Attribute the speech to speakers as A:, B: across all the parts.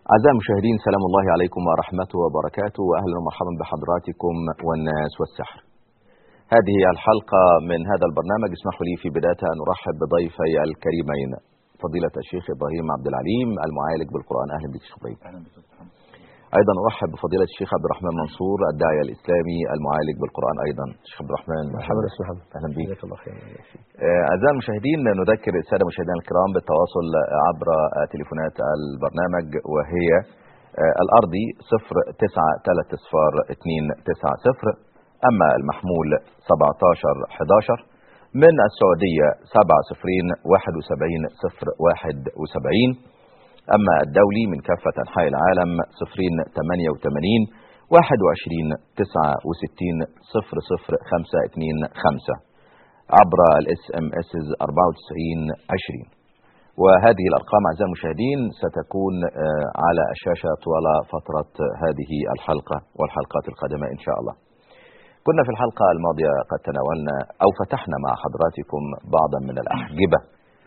A: أعزائي المشاهدين سلام الله عليكم ورحمته وبركاته وأهلا ومرحبا بحضراتكم والناس والسحر هذه الحلقة من هذا البرنامج اسمحوا لي في بداية أن أرحب بضيفي الكريمين فضيلة الشيخ إبراهيم عبد العليم المعالج بالقرآن أهلا بك شيخ إبراهيم
B: اهلا بك أستاذ محمد.
A: أيضا أرحب بفضيلة الشيخ عبد الرحمن منصور الداعية الإسلامي المعالج بالقرآن أيضا شيخ عبد الرحمن
C: مرحبا استاذ محمد
A: أهلا بك
C: جزاك الله خير
A: آه، أعزائي المشاهدين نذكر السادة مشاهدينا الكرام بالتواصل عبر آه، تليفونات البرنامج وهي آه، الأرضي 093 صفار 290 أما المحمول 17 11 من السعودية 7 صفرين 71 صفر 71 أما الدولي من كافة أنحاء العالم صفرين 88 21 69 صفر صفر 525 عبر الاس ام اس 94 20 وهذه الارقام اعزائي المشاهدين ستكون آه، على الشاشه طوال فتره هذه الحلقه والحلقات القادمه ان شاء الله. كنا في الحلقه الماضيه قد تناولنا او فتحنا مع حضراتكم بعضا من الاحجبه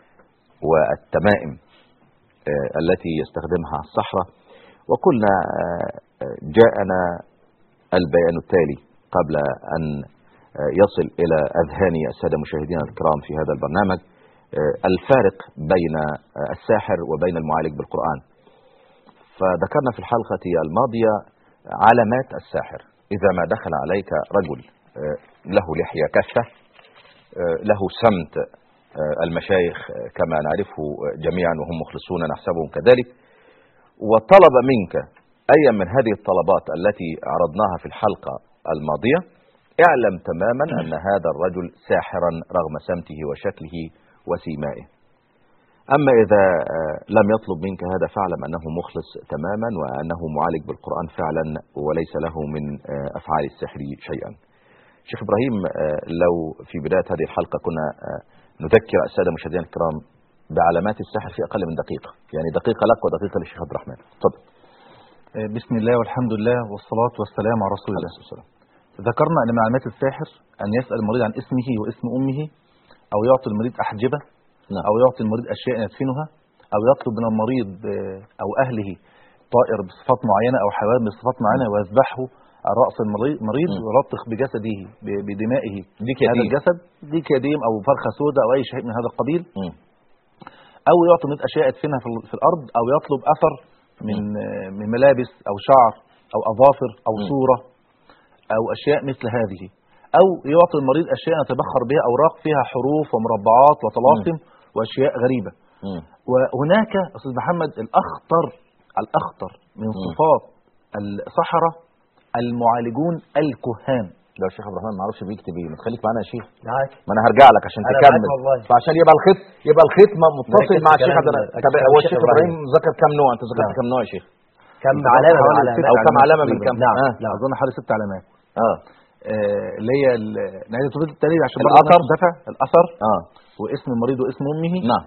A: والتمائم آه، التي يستخدمها الصحراء وقلنا آه، آه، جاءنا البيان التالي قبل ان يصل إلى أذهان السادة مشاهدينا الكرام في هذا البرنامج آه، الفارق بين آه، الساحر وبين المعالج بالقرآن فذكرنا في الحلقة الماضية علامات الساحر إذا ما دخل عليك رجل آه، له لحية كثة آه، له سمت آه، المشايخ آه، كما نعرفه جميعا وهم مخلصون نحسبهم كذلك وطلب منك أي من هذه الطلبات التي عرضناها في الحلقة الماضية اعلم تماما أن هذا الرجل ساحرا رغم سمته وشكله وسيمائه أما إذا آه، لم يطلب منك هذا فاعلم أنه مخلص تماما وأنه معالج بالقرآن فعلا وليس له من آه، أفعال السحر شيئا شيخ إبراهيم آه، لو في بداية هذه الحلقة كنا آه، نذكر السادة المشاهدين الكرام بعلامات السحر في أقل من دقيقة يعني دقيقة لك ودقيقة للشيخ عبد الرحمن تفضل
B: آه، بسم الله والحمد لله والصلاة والسلام على رسول الله
A: عليه الصلاة والسلام.
B: ذكرنا أن من علامات الساحر أن يسأل المريض عن اسمه واسم أمه أو يعطي المريض أحجبة
A: نعم.
B: أو يعطي المريض أشياء يدفنها أو يطلب من المريض آه، أو أهله طائر بصفات معينة أو حيوان بصفات معينة ويذبحه على رأس المريض مريض
A: مم.
B: ويلطخ بجسده ب- بدمائه
A: ديك
B: هذا
A: يديم.
B: الجسد ديك يديم أو فرخة سوداء أو أي شيء من هذا القبيل
A: مم.
B: او يعطي من اشياء يدفنها في ال- في الارض او يطلب اثر من آه، من ملابس او شعر او اظافر او
A: مم.
B: صوره او اشياء مثل هذه او يعطي المريض اشياء يتبخر بها اوراق فيها حروف ومربعات وطلاسم واشياء غريبه
A: مم.
B: وهناك استاذ محمد الاخطر الاخطر من
A: مم.
B: صفات السحره المعالجون الكهان
A: لا الشيخ عبد الرحمن ما اعرفش بيكتب ايه ما تخليك معانا يا شيخ
C: معاك
A: ما انا هرجع لك عشان
C: أنا
A: تكمل
C: معاك والله.
A: فعشان يبقى الخيط يبقى الخيط ما متصل
C: مركز
A: مع
C: في
A: الشيخ
C: كلام-
A: عبد الرحمن
C: مركز
A: طب
C: في
A: هو
C: الشيخ
A: الشيخ ابراهيم
C: إبراهيم.
A: ذكر كم نوع انت ذكرت
C: نعم.
A: كم نوع يا شيخ
C: كم
B: ذكرت
C: علامة من
B: حوالي
C: العلامات
B: ست
A: او كم
B: علامات
A: علامه من
B: تقريباً.
A: كم
C: نعم.
A: آه.
B: لا اظن حوالي ست علامات
A: اه
B: آه، اللي هي ال- نهايه التوفيق التالي عشان برضه
A: الأثر.
B: الناس دفع الاثر
A: اه
B: واسم المريض واسم امه
A: نعم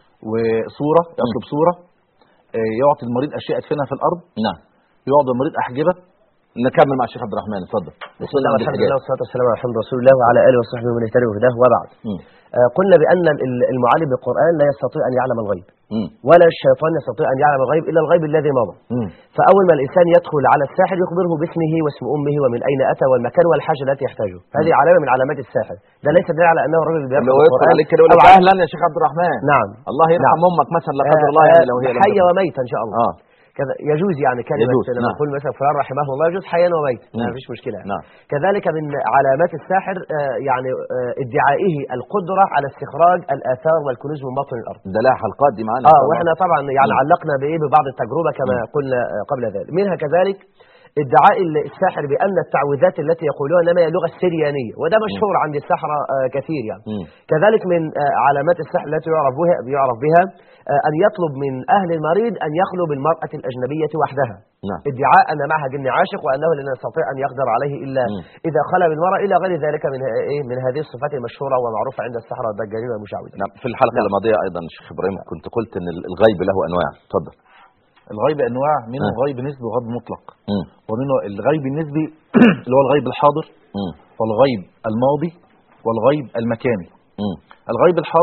B: وصوره يطلب صوره آه، يعطي المريض اشياء يدفنها في الارض
A: نعم
B: يعطي المريض احجبه
A: نكمل مع الشيخ عبد الرحمن اتفضل
C: بسم
A: وصلنا
C: الله
A: عند
C: والحمد
A: الحجاب
C: لله والصلاة والسلام على محمد رسول الله وعلى آله وصحبه ومن اهتدى بهداه وبعد
A: مم.
C: آه، قلنا بأن ال- المعالج بالقرآن لا يستطيع أن يعلم الغيب
A: مم.
C: ولا الشيطان يستطيع أن يعلم الغيب إلا الغيب الذي مضى
A: مم.
C: فأول ما الإنسان يدخل على الساحر يخبره باسمه واسم أمه ومن أين أتى والمكان والحاجة التي يحتاجها هذه علامة من علامات الساحر ده ليس دليل على أنه رجل بيقرأ
A: اللي هو يدخل
C: القرآن
A: عليك كده يقول
C: أو
A: لك
C: على-
A: اهلا يا شيخ عبد الرحمن
C: نعم
A: الله يرحم
C: نعم.
A: امك مثلا لا قدر الله
C: آه،
A: يعني لو هي
C: آه،
A: لم
C: حيا
A: تكن-
C: وميتا إن شاء الله
A: اه
C: كذا يجوز يعني كلمة
A: يجوز،
C: لما
A: نعم.
C: نقول مثلا فلان رحمه الله يجوز حيا وميتا
A: مم.
C: ما فيش مشكلة يعني.
A: نعم
C: كذلك من علامات الساحر آه، يعني آه، ادعائه القدرة على استخراج الآثار والكنوز من باطن الأرض
A: ده لها حلقات دي معانا إن
C: اه
A: شاء الله.
C: واحنا طبعا يعني
A: مم.
C: علقنا بايه ببعض التجربه كما
A: مم.
C: قلنا آه، قبل ذلك منها كذلك ادعاء الساحر بان التعويذات التي يقولوها انما هي اللغه السريانيه وده مشهور عند السحره آه، كثير يعني
A: مم.
C: كذلك من آه، علامات السحر التي يعرف بها يعرف بها آه، ان يطلب من اهل المريض ان يخلو بالمراه الاجنبيه وحدها
A: نعم
C: ادعاء ان معها جن عاشق وانه لا يستطيع ان يقدر عليه الا
A: مم.
C: اذا خلى بالمراه الى غير ذلك من ايه من هذه الصفات المشهوره ومعروفه عند السحره والدجالين والمشعوذين
A: نعم في الحلقه
C: نعم.
A: الماضيه ايضا شيخ ابراهيم كنت قلت ان الغيب له انواع اتفضل
B: الغيب انواع منه
A: آه.
B: غيب نسبي وغيب مطلق
A: مم.
B: ومنه الغيب النسبي اللي هو الغيب الحاضر
A: مم.
B: والغيب الماضي والغيب المكاني
A: مم.
B: الغيب الحاضر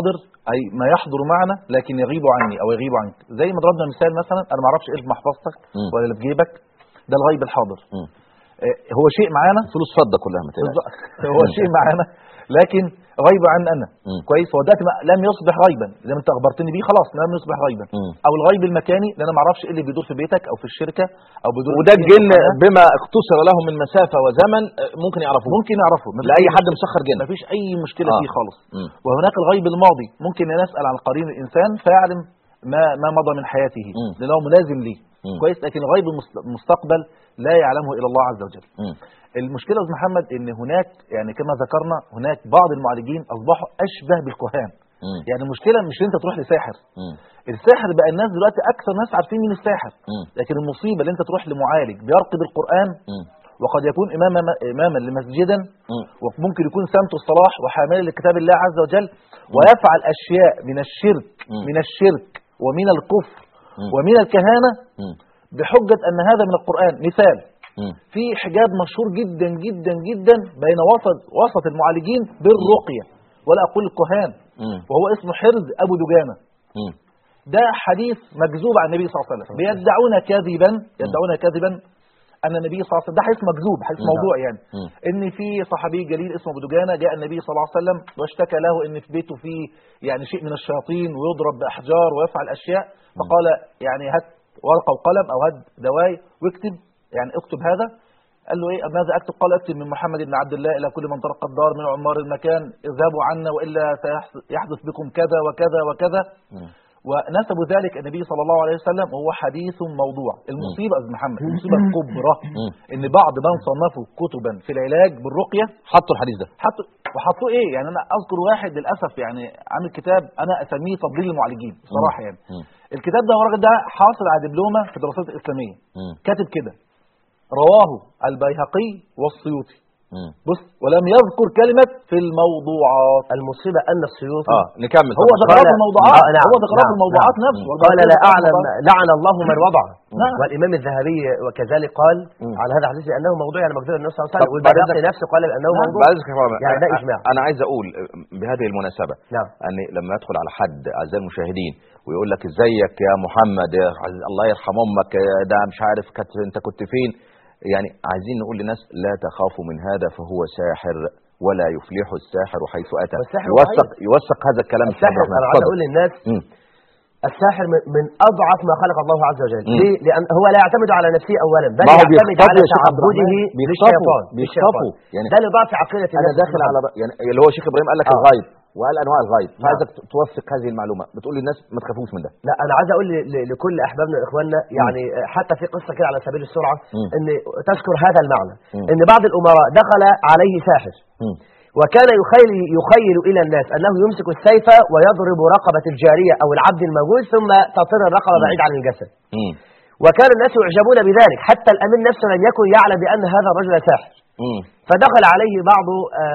B: اي ما يحضر معنا لكن يغيب عني او يغيب عنك زي ما ضربنا مثال مثلا انا ما اعرفش ايه في محفظتك
A: مم.
B: ولا اللي في جيبك ده الغيب الحاضر
A: مم.
B: آه، هو شيء معانا
A: فلوس فضه كلها ما تقلقش
B: بالظبط. هو شيء معانا لكن غيب عن انا
A: مم.
B: كويس هو دلوقتي ما- لم يصبح غيبا زي ما انت اخبرتني بيه خلاص لم يصبح غيبا
A: مم.
B: او الغيب المكاني لان انا ما اعرفش ايه اللي بيدور في بيتك او في الشركه او بيدور
A: وده
B: في
A: الجن
B: القناة.
A: بما اختصر له من مسافه وزمن آه، ممكن يعرفوه
B: ممكن يعرفه مفيش
A: لاي
B: أي
A: حد
B: مشكلة.
A: مسخر جن
B: مفيش اي مشكله
A: آه.
B: فيه خالص
A: مم.
B: وهناك الغيب الماضي ممكن نسال عن قرين الانسان فيعلم ما ما مضى من حياته
A: مم.
B: لانه ملازم ليه
A: مم.
B: كويس لكن الغيب المست- المستقبل لا يعلمه الا الله عز وجل
A: مم.
B: المشكله يا استاذ محمد ان هناك يعني كما ذكرنا هناك بعض المعالجين اصبحوا اشبه بالكهان
A: مم.
B: يعني المشكله مش ان انت تروح لساحر
A: مم.
B: الساحر بقى الناس دلوقتي اكثر ناس عارفين مين الساحر
A: مم.
B: لكن المصيبه اللي انت تروح لمعالج بيرقب القران
A: مم.
B: وقد يكون اماما اماما لمسجدا
A: مم.
B: وممكن يكون سمت الصلاح وحاملا لكتاب الله عز وجل ويفعل اشياء من الشرك
A: مم.
B: من الشرك ومن الكفر
A: مم.
B: ومن الكهانه
A: مم.
B: بحجه ان هذا من القران مثال
A: مم.
B: في حجاب مشهور جدا جدا جدا بين وسط وسط المعالجين بالرقيه ولا اقول الكهان
A: مم.
B: وهو اسمه حرز ابو دجانه
A: مم.
B: ده حديث مكذوب عن النبي صلى الله عليه وسلم بيدعون كذبا يدعون كذبا ان النبي صلى الله عليه وسلم ده حديث مكذوب حديث
A: مم.
B: موضوع يعني
A: مم.
B: ان في صحابي جليل اسمه ابو دجانه جاء النبي صلى الله عليه وسلم واشتكى له ان في بيته فيه يعني شيء من الشياطين ويضرب باحجار ويفعل اشياء فقال يعني هات ورقه وقلم او هات دواي واكتب يعني اكتب هذا قال له ايه ماذا اكتب قال اكتب من محمد بن عبد الله الى كل من طرق الدار من عمار المكان اذهبوا عنا والا سيحدث بكم كذا وكذا وكذا
A: مم.
B: ونسبوا ذلك النبي صلى الله عليه وسلم وهو حديث موضوع المصيبه يا استاذ محمد المصيبه الكبرى
A: مم.
B: ان بعض من صنفوا كتبا في العلاج بالرقيه
A: حطوا الحديث ده
B: حطوا وحطوه ايه يعني انا اذكر واحد للاسف يعني عامل كتاب انا اسميه تضليل المعالجين بصراحه يعني
A: مم.
B: الكتاب ده هو الراجل ده حاصل على دبلومه في الدراسات الاسلاميه
A: مم.
B: كاتب كده رواه البيهقي والسيوطي
A: مم.
B: بص ولم يذكر كلمه في الموضوعات
C: المصيبة أن السيوطي
A: اه نكمل
B: هو
A: طبعا.
B: ده قراءة
C: قال-
B: الموضوعات
C: آه، نعم،
B: هو ده قراءة
C: نعم،
B: الموضوعات
C: نعم.
B: نفسه
C: قال لا أعلم
B: الموضوعات.
C: لعن الله من وضعه
B: نعم.
C: والإمام الذهبي وكذلك قال
A: مم.
C: على هذا الحديث أنه موضوع يعني مكتوب النبي صلى الله عليه
A: طب
C: وسلم والبيهقي
A: بعد
C: نفسه قال بأنه
B: نعم،
C: موضوع
A: بعد إذنك يا فندم،
C: يعني ده
A: أنا-
C: إجماع.
A: انا عايز اقول بهذه المناسبه
C: نعم
A: ان لما يدخل على حد اعزائي المشاهدين ويقول لك ازيك يا محمد يا عز- الله يرحم امك يا ده مش عارف كت انت كنت فين يعني عايزين نقول للناس لا تخافوا من هذا فهو ساحر ولا يفلح الساحر حيث اتى
C: والساحر
A: يوثق يوثق هذا الكلام يا
C: الساحر
A: أستاذ أحمد.
C: أنا عايز
A: اتفضل.
C: أقول للناس
A: مم.
C: الساحر من- من أضعف ما خلق الله عز وجل
A: مم.
C: ليه؟ لأن هو لا يعتمد على نفسه أولا بل
A: ما هو
C: يعتمد
A: بيخطفوا
C: على
A: يا شيخ عبد
C: تعبده
A: الرحمن. بيخطفوا
C: للشيطان
A: بيخطفوا
C: للشيطان.
A: يعني
C: ده لضعف عقيدة
A: انا
C: الناس
A: داخل على ر- يعني اللي هو شيخ ابراهيم قال لك
C: آه.
A: الغيب وقال انواع الغيب
C: نعم.
A: فعايزك ت- توثق هذه المعلومه بتقول للناس ما تخافوش من ده
C: لا انا عايز اقول ل- ل- لكل احبابنا واخواننا يعني حتى في قصه كده على سبيل السرعه
A: مم.
C: ان تذكر هذا المعنى
A: مم.
C: ان بعض الامراء دخل عليه ساحر
A: مم.
C: وكان يخيل يخيل الى الناس انه يمسك السيف ويضرب رقبه الجاريه او العبد الموجود ثم تطير الرقبه بعيد عن الجسد
A: مم.
C: وكان الناس يعجبون بذلك حتى الامير نفسه لم يكن يعلم بان هذا الرجل ساحر
A: مم.
C: فدخل عليه بعض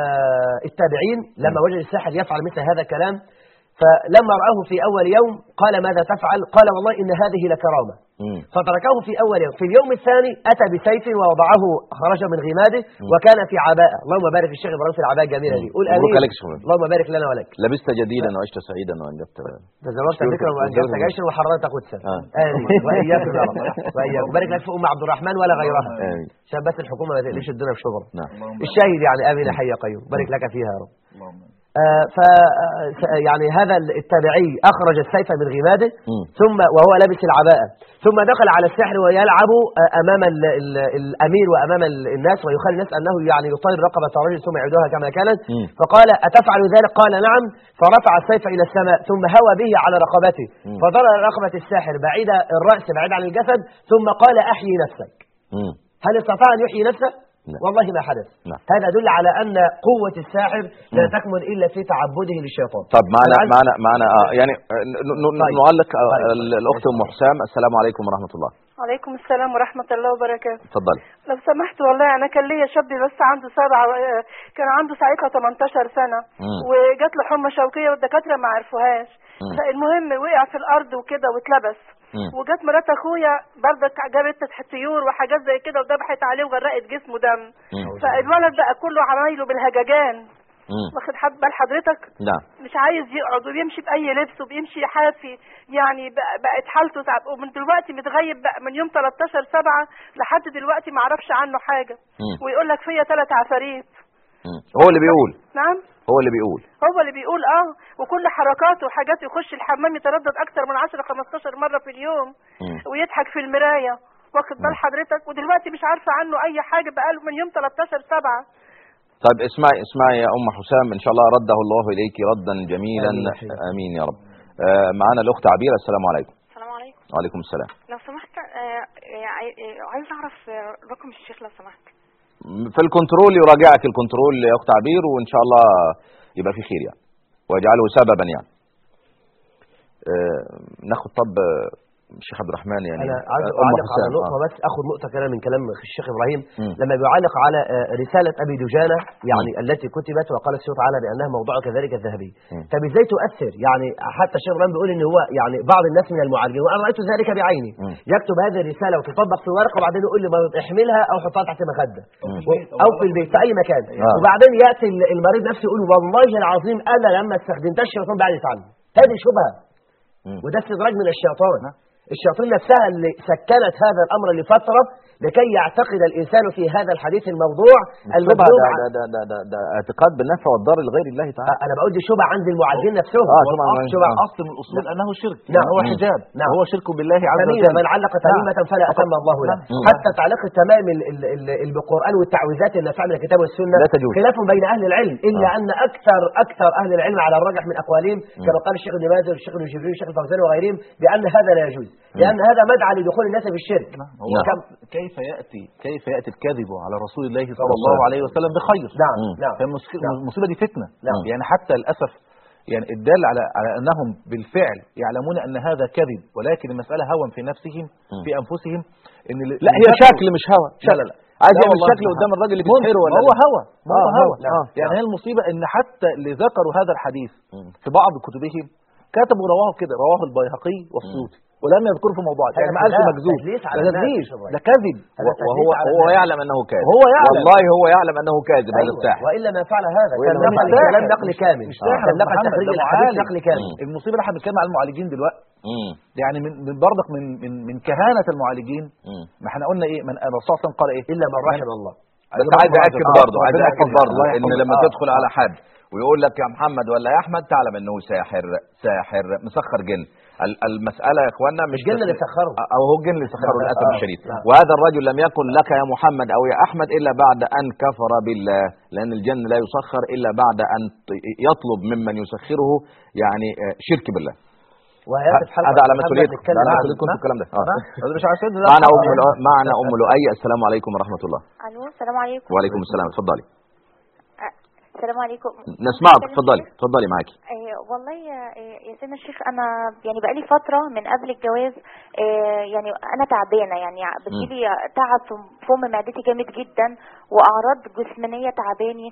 C: آه، التابعين لما وجد الساحر يفعل مثل هذا الكلام فلما رآه في أول يوم قال ماذا تفعل قال والله إن هذه لكرامة
A: مم.
C: فتركه في أول يوم في اليوم الثاني أتى بسيف ووضعه خرج من غماده وكان في عباءة اللهم بارك الشيخ إبراهيم في العباءة الجميلة دي قول
A: مبروك
C: آمين
A: عليك يا شيخ.
C: اللهم بارك لنا ولك
A: لبست جديدا وعشت سعيدا وانجبت
C: تزوجت
A: شكرا.
C: ذكرا وأنجبت
A: تزوجت.
C: جيشا وحررت قدسا
A: آه.
C: آمين وإياكم يا رب وإياكم بارك لك في أم عبد الرحمن ولا غيرها
A: آمين.
C: عشان بس الحكومة ما تقلش الدنيا في شغل
A: نعم
C: الشاهد يعني آمين يا حي يا قيوم بارك لك فيها يا رب
B: اللهم
C: آه، ف آه، يعني هذا التابعي أخرج السيف من غماده
A: مم.
C: ثم وهو لابس العباءة ثم دخل على السحر ويلعب آه، أمام ال ال الأمير وأمام ال- الناس ويخلي الناس أنه يعني يطير رقبة الرجل ثم يعيدها كما كانت
A: مم.
C: فقال أتفعل ذلك قال نعم فرفع السيف إلى السماء ثم هوى به على رقبته
A: مم.
C: فضرب رقبة الساحر بعيد الرأس بعيد عن الجسد ثم قال أحيي نفسك
A: مم.
C: هل استطاع أن يحيي نفسه؟
A: لا.
C: والله ما حدث
A: نعم.
C: هذا يدل على أن قوة الساحر لا
A: مم.
C: تكمن إلا في تعبده للشيطان
A: طب معنا
C: أنا عايز-
A: معنا معنا اه يعني آه، ن- ن-
C: طيب.
A: نعلق آه،
C: طيب.
A: ال- الاخت ام حسام السلام عليكم ورحمه الله
D: عليكم السلام ورحمة الله وبركاته
A: اتفضلي
D: لو سمحت والله أنا كان ليا شاب بس عنده سبعة و- كان عنده ساعتها 18 سنة
A: مم.
D: وجات له حمى شوكية والدكاترة ما عرفوهاش
A: مم.
D: فالمهم وقع في الأرض وكده واتلبس
A: مم.
D: وجات مرات أخويا برضك جابت طيور وحاجات زي كده وذبحت عليه وغرقت جسمه دم
A: مم.
D: فالولد بقى كله عمايله بالهججان
A: مم.
D: واخد حد- بال حضرتك
A: نعم
D: مش عايز يقعد وبيمشي باي لبس وبيمشي حافي يعني بق- بقت حالته تعب ومن دلوقتي متغيب بقى من يوم 13 7 لحد دلوقتي ما اعرفش عنه حاجه
A: مم.
D: ويقول لك فيا ثلاث عفاريت
A: مم. هو اللي بيقول
D: نعم
A: هو اللي بيقول
D: هو اللي بيقول اه وكل حركاته وحاجاته يخش الحمام يتردد اكتر من 10 15 مره في اليوم
A: مم.
D: ويضحك في المرايه واخد بال حضرتك ودلوقتي مش عارفه عنه اي حاجه بقاله من يوم 13 7
A: طيب اسمعي اسمعي يا ام حسام ان شاء الله رده الله اليك ردا جميلا
C: آمين يا حبيبي.
A: امين يا رب آه معانا الاخت عبيره السلام عليكم
E: السلام عليكم
A: وعليكم السلام
E: لو سمحت آه، آه، عاي- آه، عايز اعرف آه، رقم الشيخ لو سمحت
A: في الكنترول يراجعك الكنترول يا اخت عبير وان شاء الله يبقى في خير يعني ويجعله سببا يعني آه ناخد طب آه، الشيخ عبد الرحمن يعني
C: انا عايز
A: آه، أم
C: اعلق على
A: حسام،
C: نقطه
A: آه.
C: بس اخذ نقطه كده من كلام الشيخ ابراهيم
A: مم.
C: لما بيعلق على آه، رساله ابي دجانه يعني التي كتبت وقال السيد تعالى بانها موضوع كذلك الذهبي
A: مم.
C: طب ازاي تؤثر يعني حتى الشيخ ابراهيم بيقول ان هو يعني بعض الناس من المعالجين وانا رايت ذلك بعيني
A: مم.
C: يكتب هذه الرساله وتطبق في ورقه وبعدين يقول لي مريض احملها او حطها تحت مخده
A: مم.
C: او في البيت في اي مكان
A: آه.
C: وبعدين ياتي ال- المريض نفسه يقول والله العظيم انا لما استخدمتها الشيطان بعد يتعلم هذه شبهه
A: مم.
C: وده استدراج من الشيطان الشياطين نفسها اللي سكنت هذا الامر لفتره لكي يعتقد الانسان في هذا الحديث الموضوع
A: الشبهة
C: المذموم
A: ده,
C: عن-
A: ده, ده, ده, ده, ده اعتقاد بالنفع والضر لغير الله تعالى
C: انا بقول دي شبهه عند المعالجين نفسهم
A: آه، شبهة
B: والأصل-
A: عند-
B: شبه
A: آه.
B: اصل من الاصول انه شرك
C: نعم.
B: يعني هو
A: مم.
B: حجاب
C: نعم.
B: هو شرك بالله عز
C: تميمة
B: وجل
C: من علق تميمة فلا أتم الله له
A: مم.
C: حتى تعليق التمام ال- ال- ال- ال- بالقرآن والتعويذات النافعة من الكتاب والسنة
A: لا تجوز.
C: خلاف بين أهل العلم إلا
A: آه.
C: أن أكثر أكثر أهل العلم على الراجح من أقوالهم كما قال الشيخ ابن مازن والشيخ ابن جبريل والشيخ الفوزاني وغيرهم بأن هذا لا يجوز لأن هذا مدعى لدخول الناس في الشرك
B: هو
A: نعم.
B: كم- كيف ياتي كيف ياتي الكذب على رسول الله صلى
A: صلى
B: الله
A: الله
B: عليه وسلم بخير
C: نعم
A: مم.
C: نعم
B: فالمصيبه دي فتنه
C: نعم.
B: يعني حتى للاسف يعني الدال على على انهم بالفعل يعلمون ان هذا كذب ولكن المساله هوى في نفسهم
A: مم.
B: في انفسهم ان ال-
A: لا هي
B: الشكل-
A: شكل مش هوا
B: لا لا لا
A: عايز
B: لا
A: يعمل
B: والله
A: شكل
B: مش
A: قدام
B: هوا.
A: الراجل اللي
B: ممكن.
A: بيسحره ولا
B: ما هو
A: لا؟
B: هوى ما هو
A: آه،
B: هوى
A: هوى. آه.
B: يعني هي المصيبه ان حتى اللي ذكروا هذا الحديث
A: مم.
B: في بعض كتبهم كتبوا رواه كده رواه البيهقي والسيوطي ولم يذكروا في موضوع يعني ما قالش
C: لا،
B: مكذوب
C: تدليس على
B: ده
C: الناس
B: تدليس
C: يا شباب.
B: ده كذب
C: هذا
A: و- وهو
C: تدليس على
A: هو
C: الناس.
A: يعلم انه كاذب
B: هو يعلم.
A: والله هو يعلم انه كاذب هذا
C: أيوة.
A: الساحر
C: وإلا ما فعل هذا
A: وإلا
C: كان
A: ما
C: نقل
A: فعل
C: كلام
B: هذا.
C: نقل
B: مش-
C: كامل
B: مش
C: آه.
B: ساحر
C: كان
B: يا
C: نقل
B: محمد،
C: تخريج
B: ده
C: الحديث
B: معالج.
C: نقل كامل
A: مم.
B: المصيبه اللي احنا بنتكلم على المعالجين دلوقتي
A: مم.
B: يعني من من برضك من من من كهانه المعالجين
A: مم.
B: ما احنا قلنا ايه من الرسول صلى الله عليه وسلم قال ايه
C: إلا من رحم الله
A: بس عايز اكد
B: آه،
A: برضه عايز
B: ربنا
A: اكد
B: يحفظك.
A: برضه
B: الله
A: ان
B: يحفظك.
A: لما
B: آه.
A: تدخل على حد ويقول لك يا محمد ولا يا احمد تعلم انه ساحر ساحر مسخر جن ال- المساله يا اخوانا مش
C: الجن اللي
A: تسليم.
C: سخره.
A: او هو الجن اللي سخره
C: نعم.
A: للاسف
C: آه.
A: الشديد
C: نعم.
A: وهذا الرجل لم يقل لك يا محمد او يا احمد الا بعد ان كفر بالله لان الجن لا يسخر الا بعد ان ط- يطلب ممن يسخره يعني آه، شرك بالله
C: وهذا الحلقة
A: هذا على
C: قبل
A: مسؤوليتكم
C: نتكلم
A: ده على
C: عن-
A: مسؤوليتكم في الكلام ده آه.
B: هذا مش عشان ده
A: معنا ام لؤي- معنا ام لؤي السلام عليكم ورحمه الله
E: الو السلام عليكم
A: وعليكم السلام اتفضلي
E: آه، السلام عليكم
A: نسمعك اتفضلي اتفضلي معاكي
E: آه، والله يا آه، يا سيدنا الشيخ انا يعني بقالي فتره من قبل الجواز آه، يعني انا تعبانه يعني بتجيلي تعب في فم معدتي جامد جدا واعراض جسمانيه تعباني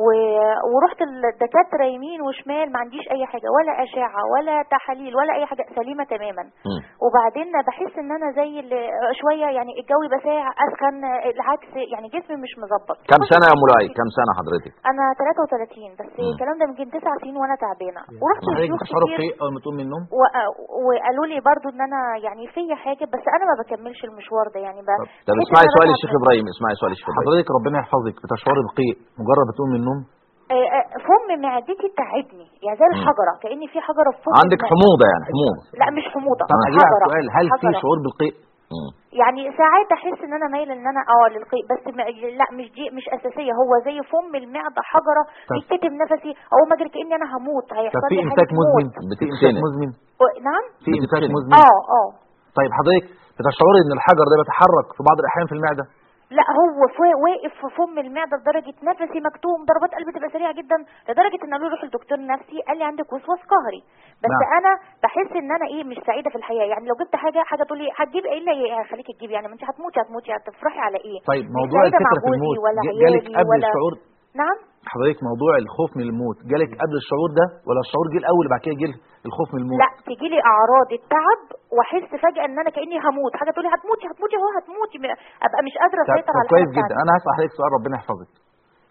E: و- ورحت الدكاتره يمين وشمال ما عنديش اي حاجه ولا اشعه ولا تحاليل ولا اي حاجه سليمه تماما
A: مم.
E: وبعدين بحس ان انا زي ال- شويه يعني الجو يبقى ساقع اسخن آه، العكس يعني جسمي مش مظبط
A: كم سنه يا ام لؤي كم سنه حضرتك
E: انا 33 بس
A: مم.
E: الكلام ده يمكن 9 سنين وانا تعبانه ورحت
B: حضرتك
E: لشيوخ
B: بتشعروا
E: كتير
B: بايه اول ما تقوم من النوم
E: و- وقالوا لي برضو ان انا يعني فيا حاجه بس انا ما بكملش المشوار ده يعني ب-
A: طب
E: بحس
A: اسمعي
E: إن أنا
A: سؤال
E: بتعب
A: الشيخ
E: من-
A: ابراهيم اسمعي سؤال الشيخ ابراهيم
B: حضرتك ربنا يحفظك بتشعري بقيء مجرد بتقوم من النوم
E: آه، آه، فم معدتي تعبني يعني زي الحجره كأن في حجره في فم
A: عندك
E: المعدة.
A: حموضه يعني حموضه
E: لا مش حموضه
B: طب اجيب على
E: حجرة.
B: السؤال هل في
E: حجرة.
B: شعور بالقيء
A: مم.
E: يعني ساعات احس ان انا مايله ان انا اه للقيء بس م- لا مش دي مش اساسيه هو زي فم المعده حجره
B: طب.
E: بيتكتم نفسي اول ما اجري كاني انا هموت
B: طب
E: هيحصل
B: في
E: لي
B: امساك
E: حاله
B: مزمن
E: موت
B: في امساك
A: بتتخنق.
B: مزمن
E: و- نعم
B: في امساك
A: بتتخنق.
B: مزمن
E: اه اه
B: طيب حضرتك بتشعري ان الحجر ده بيتحرك في بعض الاحيان في المعده
E: لا هو فوا- واقف في فم المعده لدرجه نفسي مكتوم ضربات قلبي تبقى سريعه جدا لدرجه ان قالوا لي روح لدكتور نفسي قال لي عندك وسواس قهري بس
B: نعم.
E: انا بحس ان انا ايه مش سعيده في الحياه يعني لو جبت حاجه حاجه تقول لي هتجيبي ايه اللي هيخليكي تجيبي يعني ما انت هتموتي هتموتي هتفرحي على ايه
B: طيب
E: مش
B: موضوع
E: سعيدة مع
B: الفكره في
E: جوزي
B: الموت
E: ولا
B: ج- جالك
E: عيالي
B: قبل
E: ولا
B: الشعور
E: نعم
B: حضرتك موضوع الخوف من الموت جالك قبل الشعور ده ولا الشعور جه الاول بعد كده جه الخوف من الموت
E: لا تيجي لي اعراض التعب واحس فجاه ان انا كاني هموت حاجه تقول لي هتموتي هتموتي اهو هتموتي م- ابقى مش قادره
B: طب
E: اسيطر
B: طب
E: على
B: كويس
E: الحياه
B: جدا
E: بتاعتي
B: انا هسال حضرتك سؤال ربنا يحفظك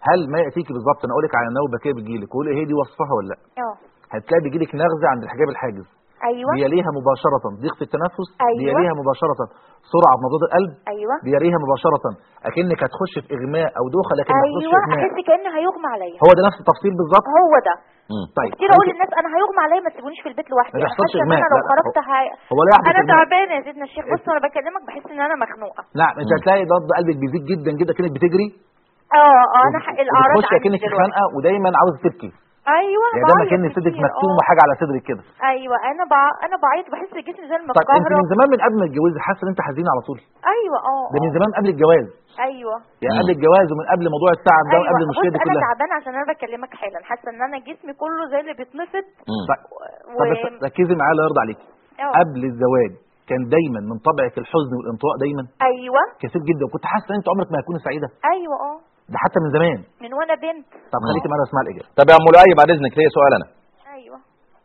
B: هل ما ياتيكي بالظبط انا اقول لك على نوبه كده بتجيلك وقول هي دي وصفها ولا لا
E: اه
B: هتلاقي بيجيلك نغزه عند الحجاب الحاجز
E: ايوه
B: بيليها مباشره ضيق في التنفس
E: أيوة.
B: بيليها مباشره سرعه في نبضات القلب
E: ايوه
B: بيليها مباشره اكنك هتخش في اغماء او دوخه لكن ما تخش
E: ايوه
B: في اغماء
E: احس كان هيغمى عليا
B: هو ده نفس التفصيل بالظبط
E: هو ده
A: مم.
B: طيب
E: كتير اقول للناس انا هيغمى عليا ما تسيبونيش في البيت لوحدي
B: ما
E: انا
B: بيحصلش
E: حاسه ان
B: إغماء.
E: انا لو
B: لا،
E: خرجت
B: هو-
E: هي...
B: هو لا يحدث
E: انا
B: إغماء.
E: تعبانه يا سيدنا الشيخ بص وانا بكلمك بحس ان انا مخنوقه
B: نعم انت هتلاقي ضغط قلبك بيزيد جدا جدا كأنك بتجري
E: اه اه انا حق الاعراض
B: وبتخش
E: عندي
B: كأنك في
E: دلوقتي
B: خنقه ودايما عاوز تبكي
E: ايوه
B: يعني ده
E: بعيط
B: مكان صدرك
E: كتير،
B: مكتوم
E: آه.
B: حاجه على صدرك كده
E: ايوه انا بع... انا بعيط بحس جسمي زي
B: طيب انت
E: المتكهرب
B: من زمان من قبل ما تتجوزي حاسه ان انت حزينه على طول
E: ايوه اه
B: ده من
E: آه.
B: زمان قبل الجواز
E: ايوه
B: يعني
A: مم.
B: قبل الجواز ومن قبل موضوع التعب ده
E: ايوه
B: وقبل المشكله دي
E: بص انا
B: كلها
E: تعبانه عشان انا بكلمك حالا حاسه ان انا جسمي كله زي اللي بيتنفض
A: مم.
B: طيب
E: و...
B: طب بس ركزي معايا الله يرضى عليك
E: آه.
B: قبل الزواج كان دايما من طبعك الحزن والانطواء دايما
E: ايوه
B: كثير جدا وكنت حاسه ان انت عمرك ما هتكوني سعيده
E: ايوه اه
B: ده حتى من زمان
E: من وانا بنت
B: طب خليكي معايا اسمع الاجابه
A: طب يا ام لؤي بعد اذنك ليا سؤال انا
E: ايوه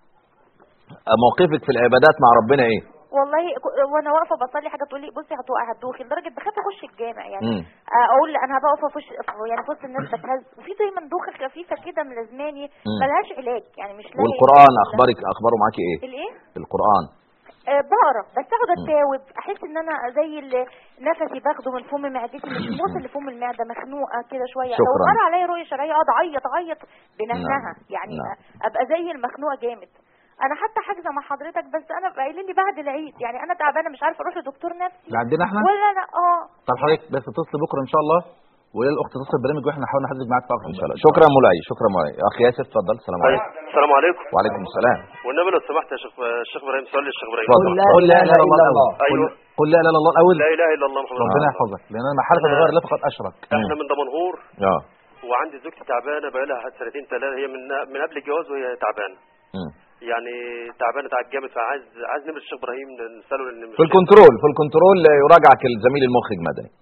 A: موقفك في العبادات مع ربنا ايه
E: والله ك- وانا واقفه بصلي حاجه تقول لي بصي هتوقع هتدوخي لدرجه بخاف اخش الجامع يعني
A: مم.
E: اقول انا هبقى واقفه في وش- يعني في وسط الناس بتهز وفي دايما دوخه خفيفه كده ملازماني
A: مم.
E: ملهاش علاج يعني مش لاقي
A: والقران
E: علاج.
A: اخبارك اخباره معاكي ايه
E: الايه
A: القران
E: آه بقرا بس اقعد
A: مم.
E: اتاوب احس ان انا زي اللي نفسي باخده من فم معدتي مش موصل لفم المعده مخنوقه كده شويه لو
A: شكراً.
E: مر عليا رؤيه شرعيه اقعد اعيط اعيط بنهنها
A: نعم.
E: يعني
A: نعم.
E: ابقى زي المخنوقه جامد انا حتى حاجزه مع حضرتك بس انا قايلين لي بعد العيد يعني انا تعبانه مش عارفه اروح لدكتور نفسي
B: اللي عندنا احنا
E: ولا لا اه
B: طب حضرتك بس اتصل بكره ان شاء الله ويا الاخت تتصل بالبرنامج واحنا نحاول نحدد معاك طرف
A: ان شاء الله شكرا يا مولاي شكرا يا مولاي اخ ياسر اتفضل السلام عليكم
F: السلام عليكم
A: وعليكم السلام
F: والنبي لو سمحت يا شيخ الشيخ ابراهيم سؤال للشيخ ابراهيم
A: اتفضل.
B: قل لا اله الا الله
F: أيوة.
B: قل- قل لا اله الا الله الاول
F: لا اله الا الله محمد
B: ربنا
F: رسول الله.
B: يحفظك لان انا ما حلف بغير الله فقد اشرك
F: احنا من دمنهور
A: اه
F: وعندي زوجتي تعبانه بقى لها سنتين ثلاثه هي من من قبل الجواز وهي تعبانه
A: مم.
F: يعني تعبانه تعب جامد فعايز عايز نمره الشيخ ابراهيم نساله لان
A: في الكنترول في الكنترول يراجعك الزميل المخرج مدني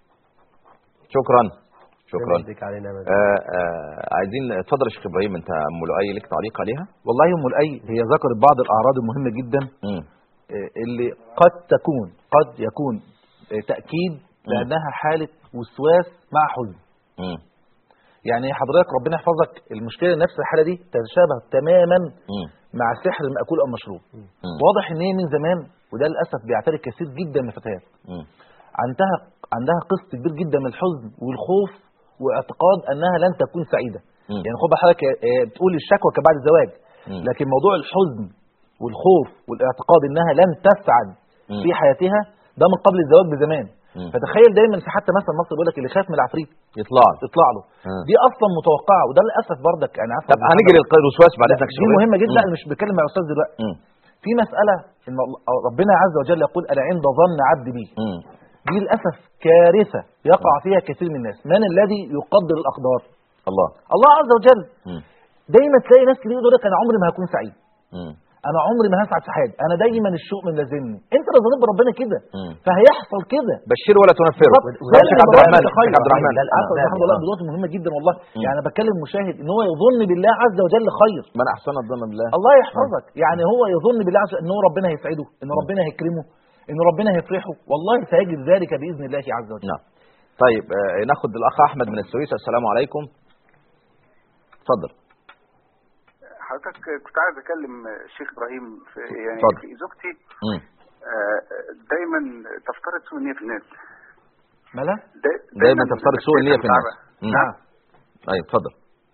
A: شكرا شكرا
C: يمسك علينا مدى.
A: آه آه عايزين اتفضل يا شيخ ابراهيم انت ام لؤي لك تعليق عليها
B: والله ام الاي هي ذكرت بعض الاعراض المهمه جدا
A: مم.
B: آه، اللي قد تكون قد يكون آه، تاكيد لانها حاله وسواس مع حزن
A: مم.
B: يعني حضرتك ربنا يحفظك المشكله نفس الحاله دي تتشابه تماما
A: مم.
B: مع سحر المأكول او مشروب
A: مم.
B: واضح ان هي من زمان وده للاسف بيعترف كثير جدا من الفتيات
A: مم.
B: عندها عندها قسط كبير جدا من الحزن والخوف واعتقاد انها لن تكون سعيده
A: مم.
B: يعني خد حضرتك آه، بتقول الشكوى كبعد الزواج
A: مم.
B: لكن موضوع الحزن والخوف والاعتقاد انها لن تسعد
A: مم.
B: في حياتها ده من قبل الزواج بزمان
A: مم.
B: فتخيل دايما في حتى مثلا مصر بيقول لك اللي خاف من العفريت
A: يطلع
B: يطلع له
A: آه.
B: دي اصلا متوقعه وده للاسف بردك يعني عفوا
A: طب هنيجي للوسواس بعد اذنك
B: دي مهمه جدا انا
A: مم.
B: مش بتكلم مع الاستاذ دلوقتي
A: مم.
B: في مساله ان الله- ربنا عز وجل يقول انا عند ظن عبدي بي
A: مم.
B: دي للاسف كارثه يقع فيها كثير من الناس من الذي يقدر الاقدار
A: الله
B: الله عز وجل
A: مم.
B: دايما تلاقي ناس كتير يقول لك انا عمري ما هكون سعيد
A: مم.
B: انا عمري ما هسعد في حياتي انا دايما الشوق من لازمني انت اللي ظنيت بربنا كده
A: مم.
B: فهيحصل كده
A: بشر ولا تنفر
B: بالظبط.
A: ده الشيخ عبد الرحمن
B: خير.
A: الشيخ عبد الرحمن
C: لا، لا،
B: عارف
C: لا،
B: الحمد لله
C: لا.
B: دلوقتي مهمه جدا والله
A: مم.
B: يعني انا بكلم المشاهد ان هو يظن بالله عز وجل خير
A: من احسن الظن بالله
B: الله يحفظك يعني هو يظن بالله عز وجل ان هو ربنا هيسعده ان ربنا هيكرمه ان ربنا هيفرحه والله سيجد ذلك باذن الله عز وجل
A: نعم طيب آه ناخد الاخ احمد من السويس السلام عليكم اتفضل
G: حضرتك كنت عايز اكلم الشيخ ابراهيم في يعني
A: اتفضل.
G: في زوجتي
A: مم.
G: آه، دايما تفترض سوء النيه في الناس
B: ملا
G: دا-
A: دايما تفترض سوء النيه في الناس
G: متعبة.
A: مم.
B: نعم
A: ايوه اتفضل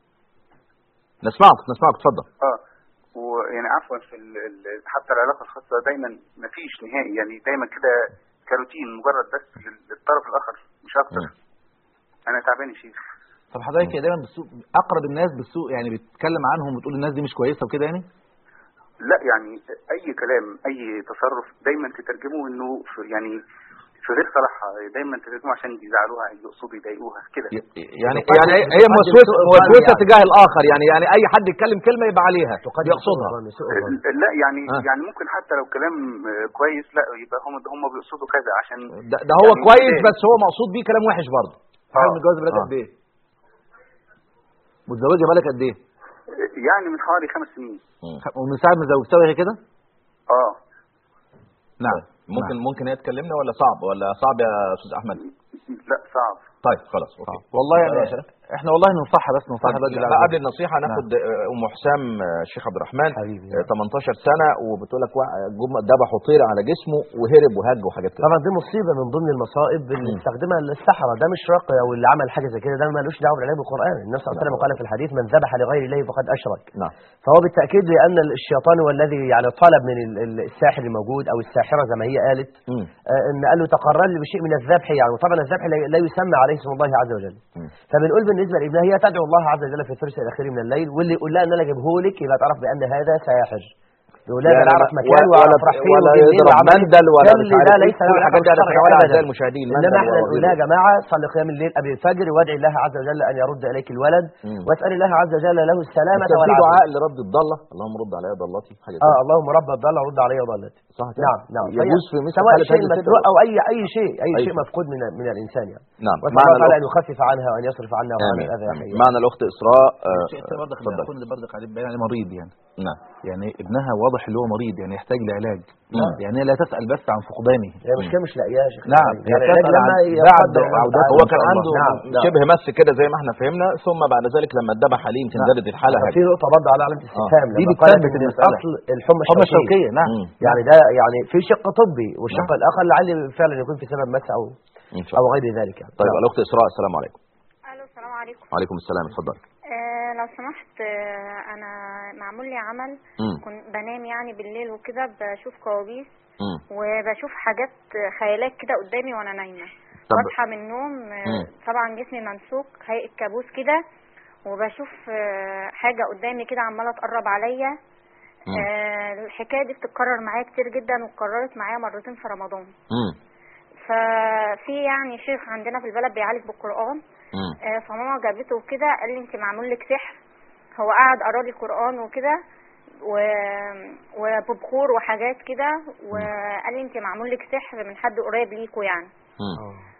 A: نسمعك نسمعك اتفضل
G: اه ويعني عفوا في ال... ال- حتى العلاقه الخاصه دايما ما فيش نهائي يعني دايما كده كروتين مجرد بس لل- للطرف الاخر مش اكتر
A: مم.
G: انا تعبان يا شيخ
B: طب حضرتك يا دايما بالسوء اقرب الناس بالسوء يعني بتتكلم عنهم وتقول الناس دي مش كويسه وكده يعني
G: لا يعني اي كلام اي تصرف دايما تترجمه انه في يعني في غير صلاحها دايما تترجمه عشان يزعلوها يقصدوا يضايقوها كده
A: ي- يعني
C: تقدم-
A: يعني هي
C: تقدم
A: موسوسه
C: سوء الظن
A: موسوسه
C: يعني.
A: تجاه الاخر يعني يعني اي حد يتكلم كلمه يبقى عليها
C: تقدم
A: يقصدها
C: سوء الظن، سوء الظن.
G: لا يعني
A: آه.
G: يعني ممكن حتى لو كلام آه، كويس لا يبقى هم هم بيقصدوا كذا عشان
A: ده, ده هو
G: يعني
A: كويس
G: إيه؟
A: بس هو مقصود بيه كلام وحش برضه
B: حضرتك متجوزه بقالك
A: آه.
B: قد ايه متزوجه بقالك قد ايه
G: يعني من حوالي خمس سنين
B: خ- ومن ساعه ما زوجتها وهي كده
G: اه
B: نعم
A: ممكن ممكن هي تكلمنا ولا صعب ولا صعب يا استاذ احمد
G: لا صعب
A: طيب خلاص اوكي
B: والله
A: سؤال
B: يعني
A: أسئلة؟
B: احنا والله ننصحها بس ننصحها
A: طيب
B: بدري
A: لا، قبل النصيحه ناخد آه، ام حسام آه، الشيخ عبد الرحمن
C: حبيبي.
A: آه، 18 سنه وبتقول لك وا- جم ذبحوا طير على جسمه وهرب وهج وحاجات كده
C: طبعا دي مصيبه من ضمن المصائب اللي استخدمها السحره ده مش رقي او اللي عمل حاجه زي كده ده ملوش دعوه بالعلاج بالقران النبي صلى الله عليه وسلم قال في الحديث من ذبح لغير الله فقد اشرك
A: نعم
C: فهو بالتاكيد لان الشيطان هو الذي يعني طلب من ال- ال- الساحر الموجود او الساحره زي ما هي قالت
A: مم.
C: آه، ان قال له تقرر لي بشيء من الذبح يعني وطبعا الذبح لا لا يسمى عليه اسم الله عز وجل
A: مم.
C: فبنقول بالنسبه لابنها هي تدعو الله عز وجل في الثلث الاخير من الليل واللي يقول لها ان انا اجيبه لك يبقى تعرف بان هذا ساحر يقول لها ده
A: يعني
C: انا اعرف
A: ولا-
C: مكان
A: ولا
C: واعرف راح فين
A: ولا
C: وجه منين
A: يضرب
C: وعمل إيه.
A: مندل ولا
C: كل
A: مش عارف
C: ده
A: إيه.
C: ليس
A: كل
C: له
A: الحاجات دي
C: علاقة
A: على فكرة
C: بالشرع
A: ولا
C: أبداً.
A: أعزائي المشاهدين
C: انما
A: مندل
C: احنا نقول لها يا
A: وغيره.
C: جماعه صلي قيام الليل قبل الفجر وادعي الله عز وجل ان يرد اليك الولد
A: مم.
C: واسال الله عز وجل له السلامه
A: كان في
C: والعافيه
A: دعاء لرد الضاله اللهم رد عليا ضلتي حاجه كده
C: اه اللهم رب الضال رد علي ضالتي
A: صح كده
C: نعم نعم
A: يجوز في مثل
C: سواء
A: حالة
C: شيء
A: هذه
C: مسروق
A: الفتوى؟
C: او اي اي شيء اي
A: أي
C: شيء
A: شيء.
C: مفقود من من الانسان يعني
A: نعم
C: واسال
A: معنا
C: الله تعالى ان
A: الأخت
C: يخفف عنها وان يصرف عنا وعن
A: آمين.
C: الاذى يا
A: آمين.
C: حي
A: معنا الأخت إسراء آه،
B: شيء ثاني برضك
A: اتفضل.
B: يكون برضك عليه باين عليه مريض يعني
A: نعم
B: يعني ابنها واضح اللي هو مريض يعني يحتاج لعلاج
A: نعم.
B: يعني هي لا تسال بس عن فقدانه
C: هي مشكله مش لاقياها يا شيخ
B: نعم
C: يعني
B: هي
C: العلاج
B: بتسأل
C: لما
B: عن
C: يقدر
B: بعد
C: الله
B: عودته
C: تعالى.
A: هو كان
B: إن شاء
A: عنده
B: الله.
C: نعم نعم
A: شبه مس كده زي ما احنا فهمنا ثم بعد ذلك لما اتذبح عليه يمكن
C: نعم.
A: زادت الحاله
C: في
A: هكذا
C: نقطه برضه على علامه استفهام
B: دي
C: لما قالت
B: بتثبت
C: ان
B: المسألة.
C: الاصل الحمى
B: حمى
C: الشوكيه
B: الشوكيه نعم
A: مم.
C: يعني ده يعني في شق طبي والشق الاخر لعل فعلا يكون في سبب مس او
A: ان شاء
C: او
A: الله
C: غير ذلك يعني
A: طيب
C: نعم.
A: الاخت اسراء السلام عليكم
E: الو السلام عليكم
A: وعليكم السلام اتفضل
E: آه لو سمحت آه انا معمول لي عمل
A: مم.
E: كنت بنام يعني بالليل وكده بشوف كوابيس
A: مم.
E: وبشوف حاجات خيالات كده قدامي وانا نايمه
A: طب-
E: واصحى من النوم آه،
A: مم.
E: طبعا جسمي ممسوك هيئه كابوس كده وبشوف آه، حاجه قدامي كده عماله تقرب عليا
A: مم.
E: آه، الحكايه دي بتتكرر معايا كتير جدا واتكررت معايا مرتين في رمضان
A: مم.
E: ففي يعني شيخ عندنا في البلد بيعالج بالقران
A: مم.
E: آه، فماما جابته وكده قال لي انت معمول لك سحر هو قعد قرا لي قران وكده و... وببخور وحاجات كده وقال لي انت معمول لك سحر من حد قريب ليكوا يعني
A: مم.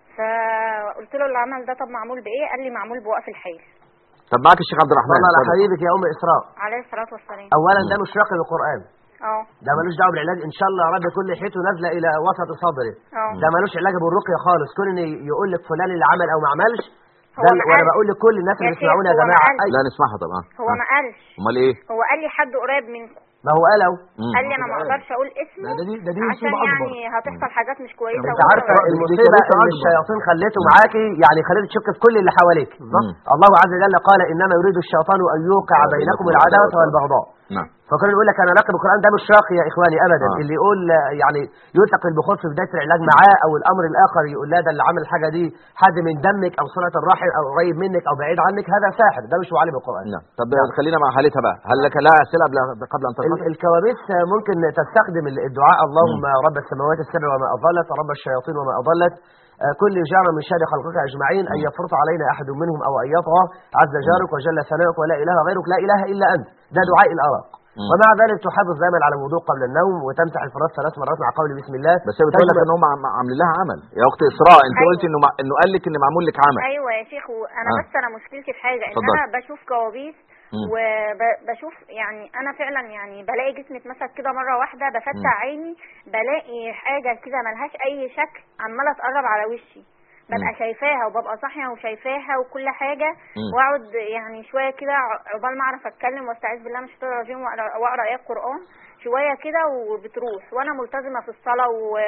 E: فقلت له العمل ده طب معمول بايه قال لي معمول بوقف الحيل
A: طب معاك الشيخ عبد الرحمن
C: صلى على
A: اتفضل.
C: حبيبك يا ام اسراء
E: عليه الصلاه والسلام
C: اولا ده مش رقي بالقران
E: اه
C: ده ملوش دعوه بالعلاج ان شاء الله يا رب كل حيته نازله الى وسط صدره
E: اه
C: ده ملوش علاج بالرقيه خالص كون ان يقول لك فلان اللي عمل او ما عملش
E: هو
C: ده
E: ما
C: وانا
E: قالش.
C: بقول لكل الناس اللي
E: يا شيخ،
C: بيسمعونا يا
E: هو ما
C: جماعه
E: قالش.
C: أي-
A: لا نسمعها طبعا
E: هو ما قالش
A: امال ايه
E: هو قال لي حد قريب منكم
C: ما هو قال اهو
A: مم.
E: قال لي انا ما اقدرش اقول اسمه
B: ده دي ده دي
E: عشان
B: مصيبه اكبر
E: يعني هتحصل حاجات مش كويسه
C: انت
E: وكده.
C: عارفه
B: دي
C: المصيبه
B: كارثة
C: ان
B: أكبر.
C: الشياطين خليته معاكي يعني خليته تشك في كل اللي حواليك
A: مم.
C: الله عز وجل قال انما يريد الشيطان ان يوقع
A: بينكم
C: بينكم
A: العداوة
C: العداوه والبغضاء
A: نعم
C: فكان يقول لك انا راقب القران ده مش راقي يا اخواني ابدا
A: آه.
C: اللي يقول آه، يعني يلصق البخور في بدايه العلاج معاه او الامر الاخر يقول لا ده اللي عمل الحاجه دي حد من دمك او صله الرحم او قريب منك او بعيد عنك هذا ساحر ده مش معلم القران
A: نعم طب خلينا مع حالتها بقى هل لك لها اسئله قبل قبل ان
C: ال-
A: تنتقل
C: الكوابيس آه، ممكن تستخدم ال- الدعاء اللهم رب السماوات السبع وما اضلت رب الشياطين وما اضلت آه، كل جار من شر خلقك اجمعين ان يفرط علينا احد منهم او ان يطغى عز جارك وجل ثناؤك ولا اله غيرك لا اله الا انت ده دعاء الارق
A: مم.
C: ومع ذلك تحافظ دايما على الوضوء قبل النوم وتمسح الفراش ثلاث مرات مع قول بسم الله
A: بس هي بتقول لك
C: تجمع-
A: ان هم عم- عاملين لها عمل يا اخت اسراء انت
E: أيوة.
A: قلت انه مع... انه قال لك ان معمول لك عمل
E: ايوه يا شيخ وانا
A: آه.
E: بس انا مشكلتي في حاجه ان
A: اتفضل.
E: انا بشوف كوابيس
A: مم.
E: وبشوف يعني انا فعلا يعني بلاقي جسمي اتمسك كده مره واحده بفتح عيني بلاقي حاجه كده ملهاش اي شكل عماله تقرب على وشي ببقى
A: مم.
E: شايفاها وببقى صاحيه وشايفاها وكل حاجه
A: مم.
E: واقعد يعني شويه كده عقبال ما اعرف اتكلم واستعيذ بالله من الشيطان الرجيم واقرا وأقرأ ايات قران شويه كده وبتروح وانا ملتزمه في الصلاه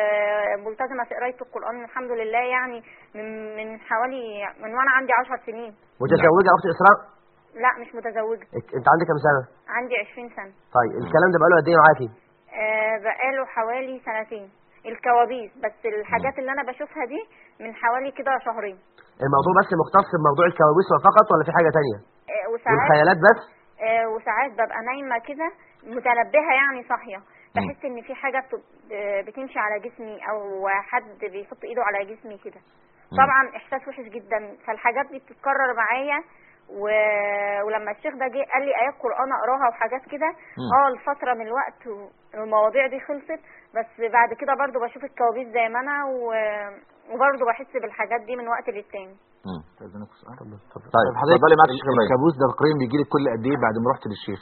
E: وملتزمه في قرايه القران الحمد لله يعني من من حوالي من وانا عندي عشر سنين
C: متزوجه اخت اسراء
E: لا مش متزوجه
C: إنت- انت عندك كام سنه
E: عندي عشرين سنه
C: طيب الكلام ده بقاله قد ايه معاكي
E: آه بقاله حوالي سنتين الكوابيس بس الحاجات اللي انا بشوفها دي من حوالي كده شهرين
C: الموضوع بس مختص بموضوع الكوابيس فقط ولا في حاجه تانية
E: آه وساعات
C: والخيالات بس
E: آه وساعات ببقى نايمه كده متنبهه يعني صاحيه بحس ان في حاجه بت- آه، بتمشي على جسمي او حد بيحط ايده على جسمي كده طبعا احساس وحش جدا فالحاجات دي بتتكرر معايا و... ولما الشيخ ده جه قال لي ايات قران اقراها وحاجات كده
A: مم.
E: اه الفتره من الوقت والمواضيع دي خلصت بس بعد كده برضو بشوف الكوابيس زي ما انا و... وبرضو بحس بالحاجات دي من وقت للتاني
A: مم.
B: استاذنك في سؤال
A: طيب
B: حضرتك
A: اتفضلي معاك الشيخ ابراهيم
B: الكابوس ده تقريبا بيجي لك كل قد ايه بعد ما رحت للشيخ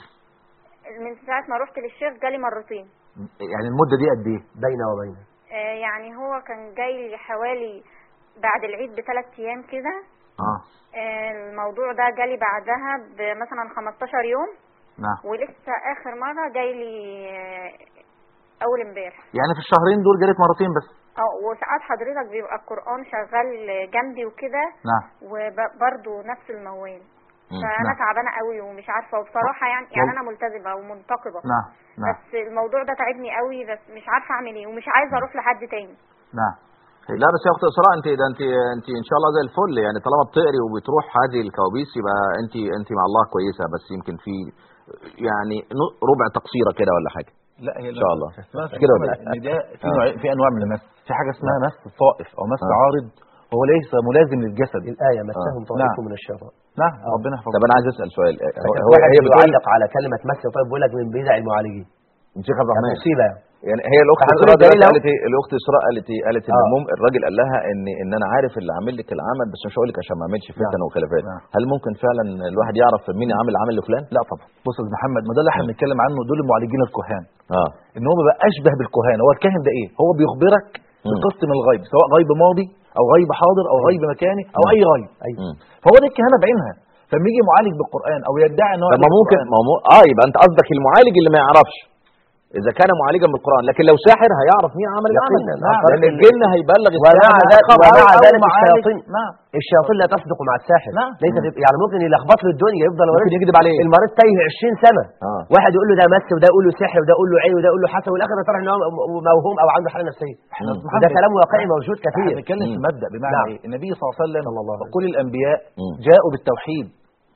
E: من ساعه ما رحت للشيخ جالي مرتين
B: يعني المده دي قد ايه
C: بين وبين
E: آه، يعني هو كان جاي لي حوالي بعد العيد بثلاث ايام كده
B: اه
H: آه، الموضوع ده جالي بعدها بمثلا 15 يوم
B: نعم
H: ولسه اخر مره جاي لي آه، اول امبارح
B: يعني في الشهرين دول جالك مرتين بس
H: اه وساعات حضرتك بيبقى القران شغال جنبي وكده
B: نعم
H: وبرضه نفس الموال
A: مم.
H: فانا
B: نعم.
H: تعبانه قوي ومش عارفه وبصراحه يعني يعني
B: وال-
H: انا ملتزمه ومنتقبه
B: نعم نعم
H: بس الموضوع ده تعبني قوي بس مش عارفه اعمل ايه ومش عايزه اروح لحد تاني
B: نعم
A: لا بس يا اخت اسراء انت ده انت انت ان شاء الله زي الفل يعني طالما بتقري وبتروح هذه الكوابيس يبقى انت انت مع الله كويسه بس يمكن في يعني نو- ربع تقصيره كده ولا حاجه
B: لا هي
A: إن شاء الله.
B: اسمها
A: كده ولا
B: محمد
A: إيه؟
B: ان ده في
A: آه.
B: نوع في انواع من المس في حاجه اسمها مس طائف او مس
A: آه.
B: عارض وهو ليس ملازم للجسد
C: الآية مسهم
B: آه.
C: طائف
B: نعم.
C: من الشيطان
B: نعم ربنا يحفظك
A: طب انا عايز اسال سؤال هو
C: فكان
A: هو
C: واحد
A: هي بتقول
C: بيعلق على كلمة مس طيب بيقول لك من بدع المعالجين
A: شيخ عبد
C: يعني
A: الرحمن
C: مصيبة يعني.
A: يعني هي الاخت
C: فهنقول
A: اسراء دلوقتي
C: الدليل أهو.
A: قالت ايه الاخت اسراء قالت ايه قالت ان
C: آه.
A: مم الراجل قال لها ان ان انا عارف اللي عامل لك العمل بس مش هقول لك عشان ما اعملش فتن وخلافات
B: نعم.
A: هل ممكن فعلا الواحد يعرف مين عامل عمل لفلان
B: لا طبعا بص يا أستاذ محمد ما ده اللي احنا بنتكلم عنه دول المعالجين الكهان
A: اه
B: ان هو بيبقى اشبه بالكهان هو الكاهن ده ايه هو بيخبرك
A: مم.
B: بقسط من الغيب سواء غيب ماضي او غيب حاضر او غيب مكاني او
A: مم.
B: اي غيب
A: مم.
B: فهو ده الكهانه بعينها فلما يجي معالج بالقران او يدعي ان هو
A: طب ما
B: يعالج
A: ممكن
B: بالقرآن،
A: ما مو... اه يبقى انت قصدك المعالج اللي ما يعرفش اذا كان معالجا بالقران لكن لو ساحر هيعرف مين عمل العمل
C: يقينا.
A: نعم.
C: عن طريق
A: لان
C: ال-
A: الجن هيبلغ
C: ومع
A: الساحر
C: ذلك
A: خبر
C: ومع
A: أو
C: ذلك
A: معالج.
C: الشياطين
B: نعم
C: الشياطين لا تصدق مع الساحر
B: نعم.
C: ليس يعني ممكن يلخبط له الدنيا يفضل
A: ممكن
C: ورد
A: يكذب عليه
C: المريض تايه 20 سنة
A: اه
C: واحد يقول له ده مس وده يقول له سحر وده يقول له عين وده يقول له حسد والاخر يطلع ان هو موهوم او عنده حاله نفسيه
B: احنا
A: مم.
B: أستاذ
C: وده
B: محمد،
C: كلام واقعي موجود
B: احنا
C: كثير
B: بنتكلم في
A: مم.
B: مبدا بمعنى
C: نعم.
B: ايه النبي صلى الله عليه وسلم
C: صلى الله عليه
B: وكل الانبياء
A: مم.
B: جاءوا بالتوحيد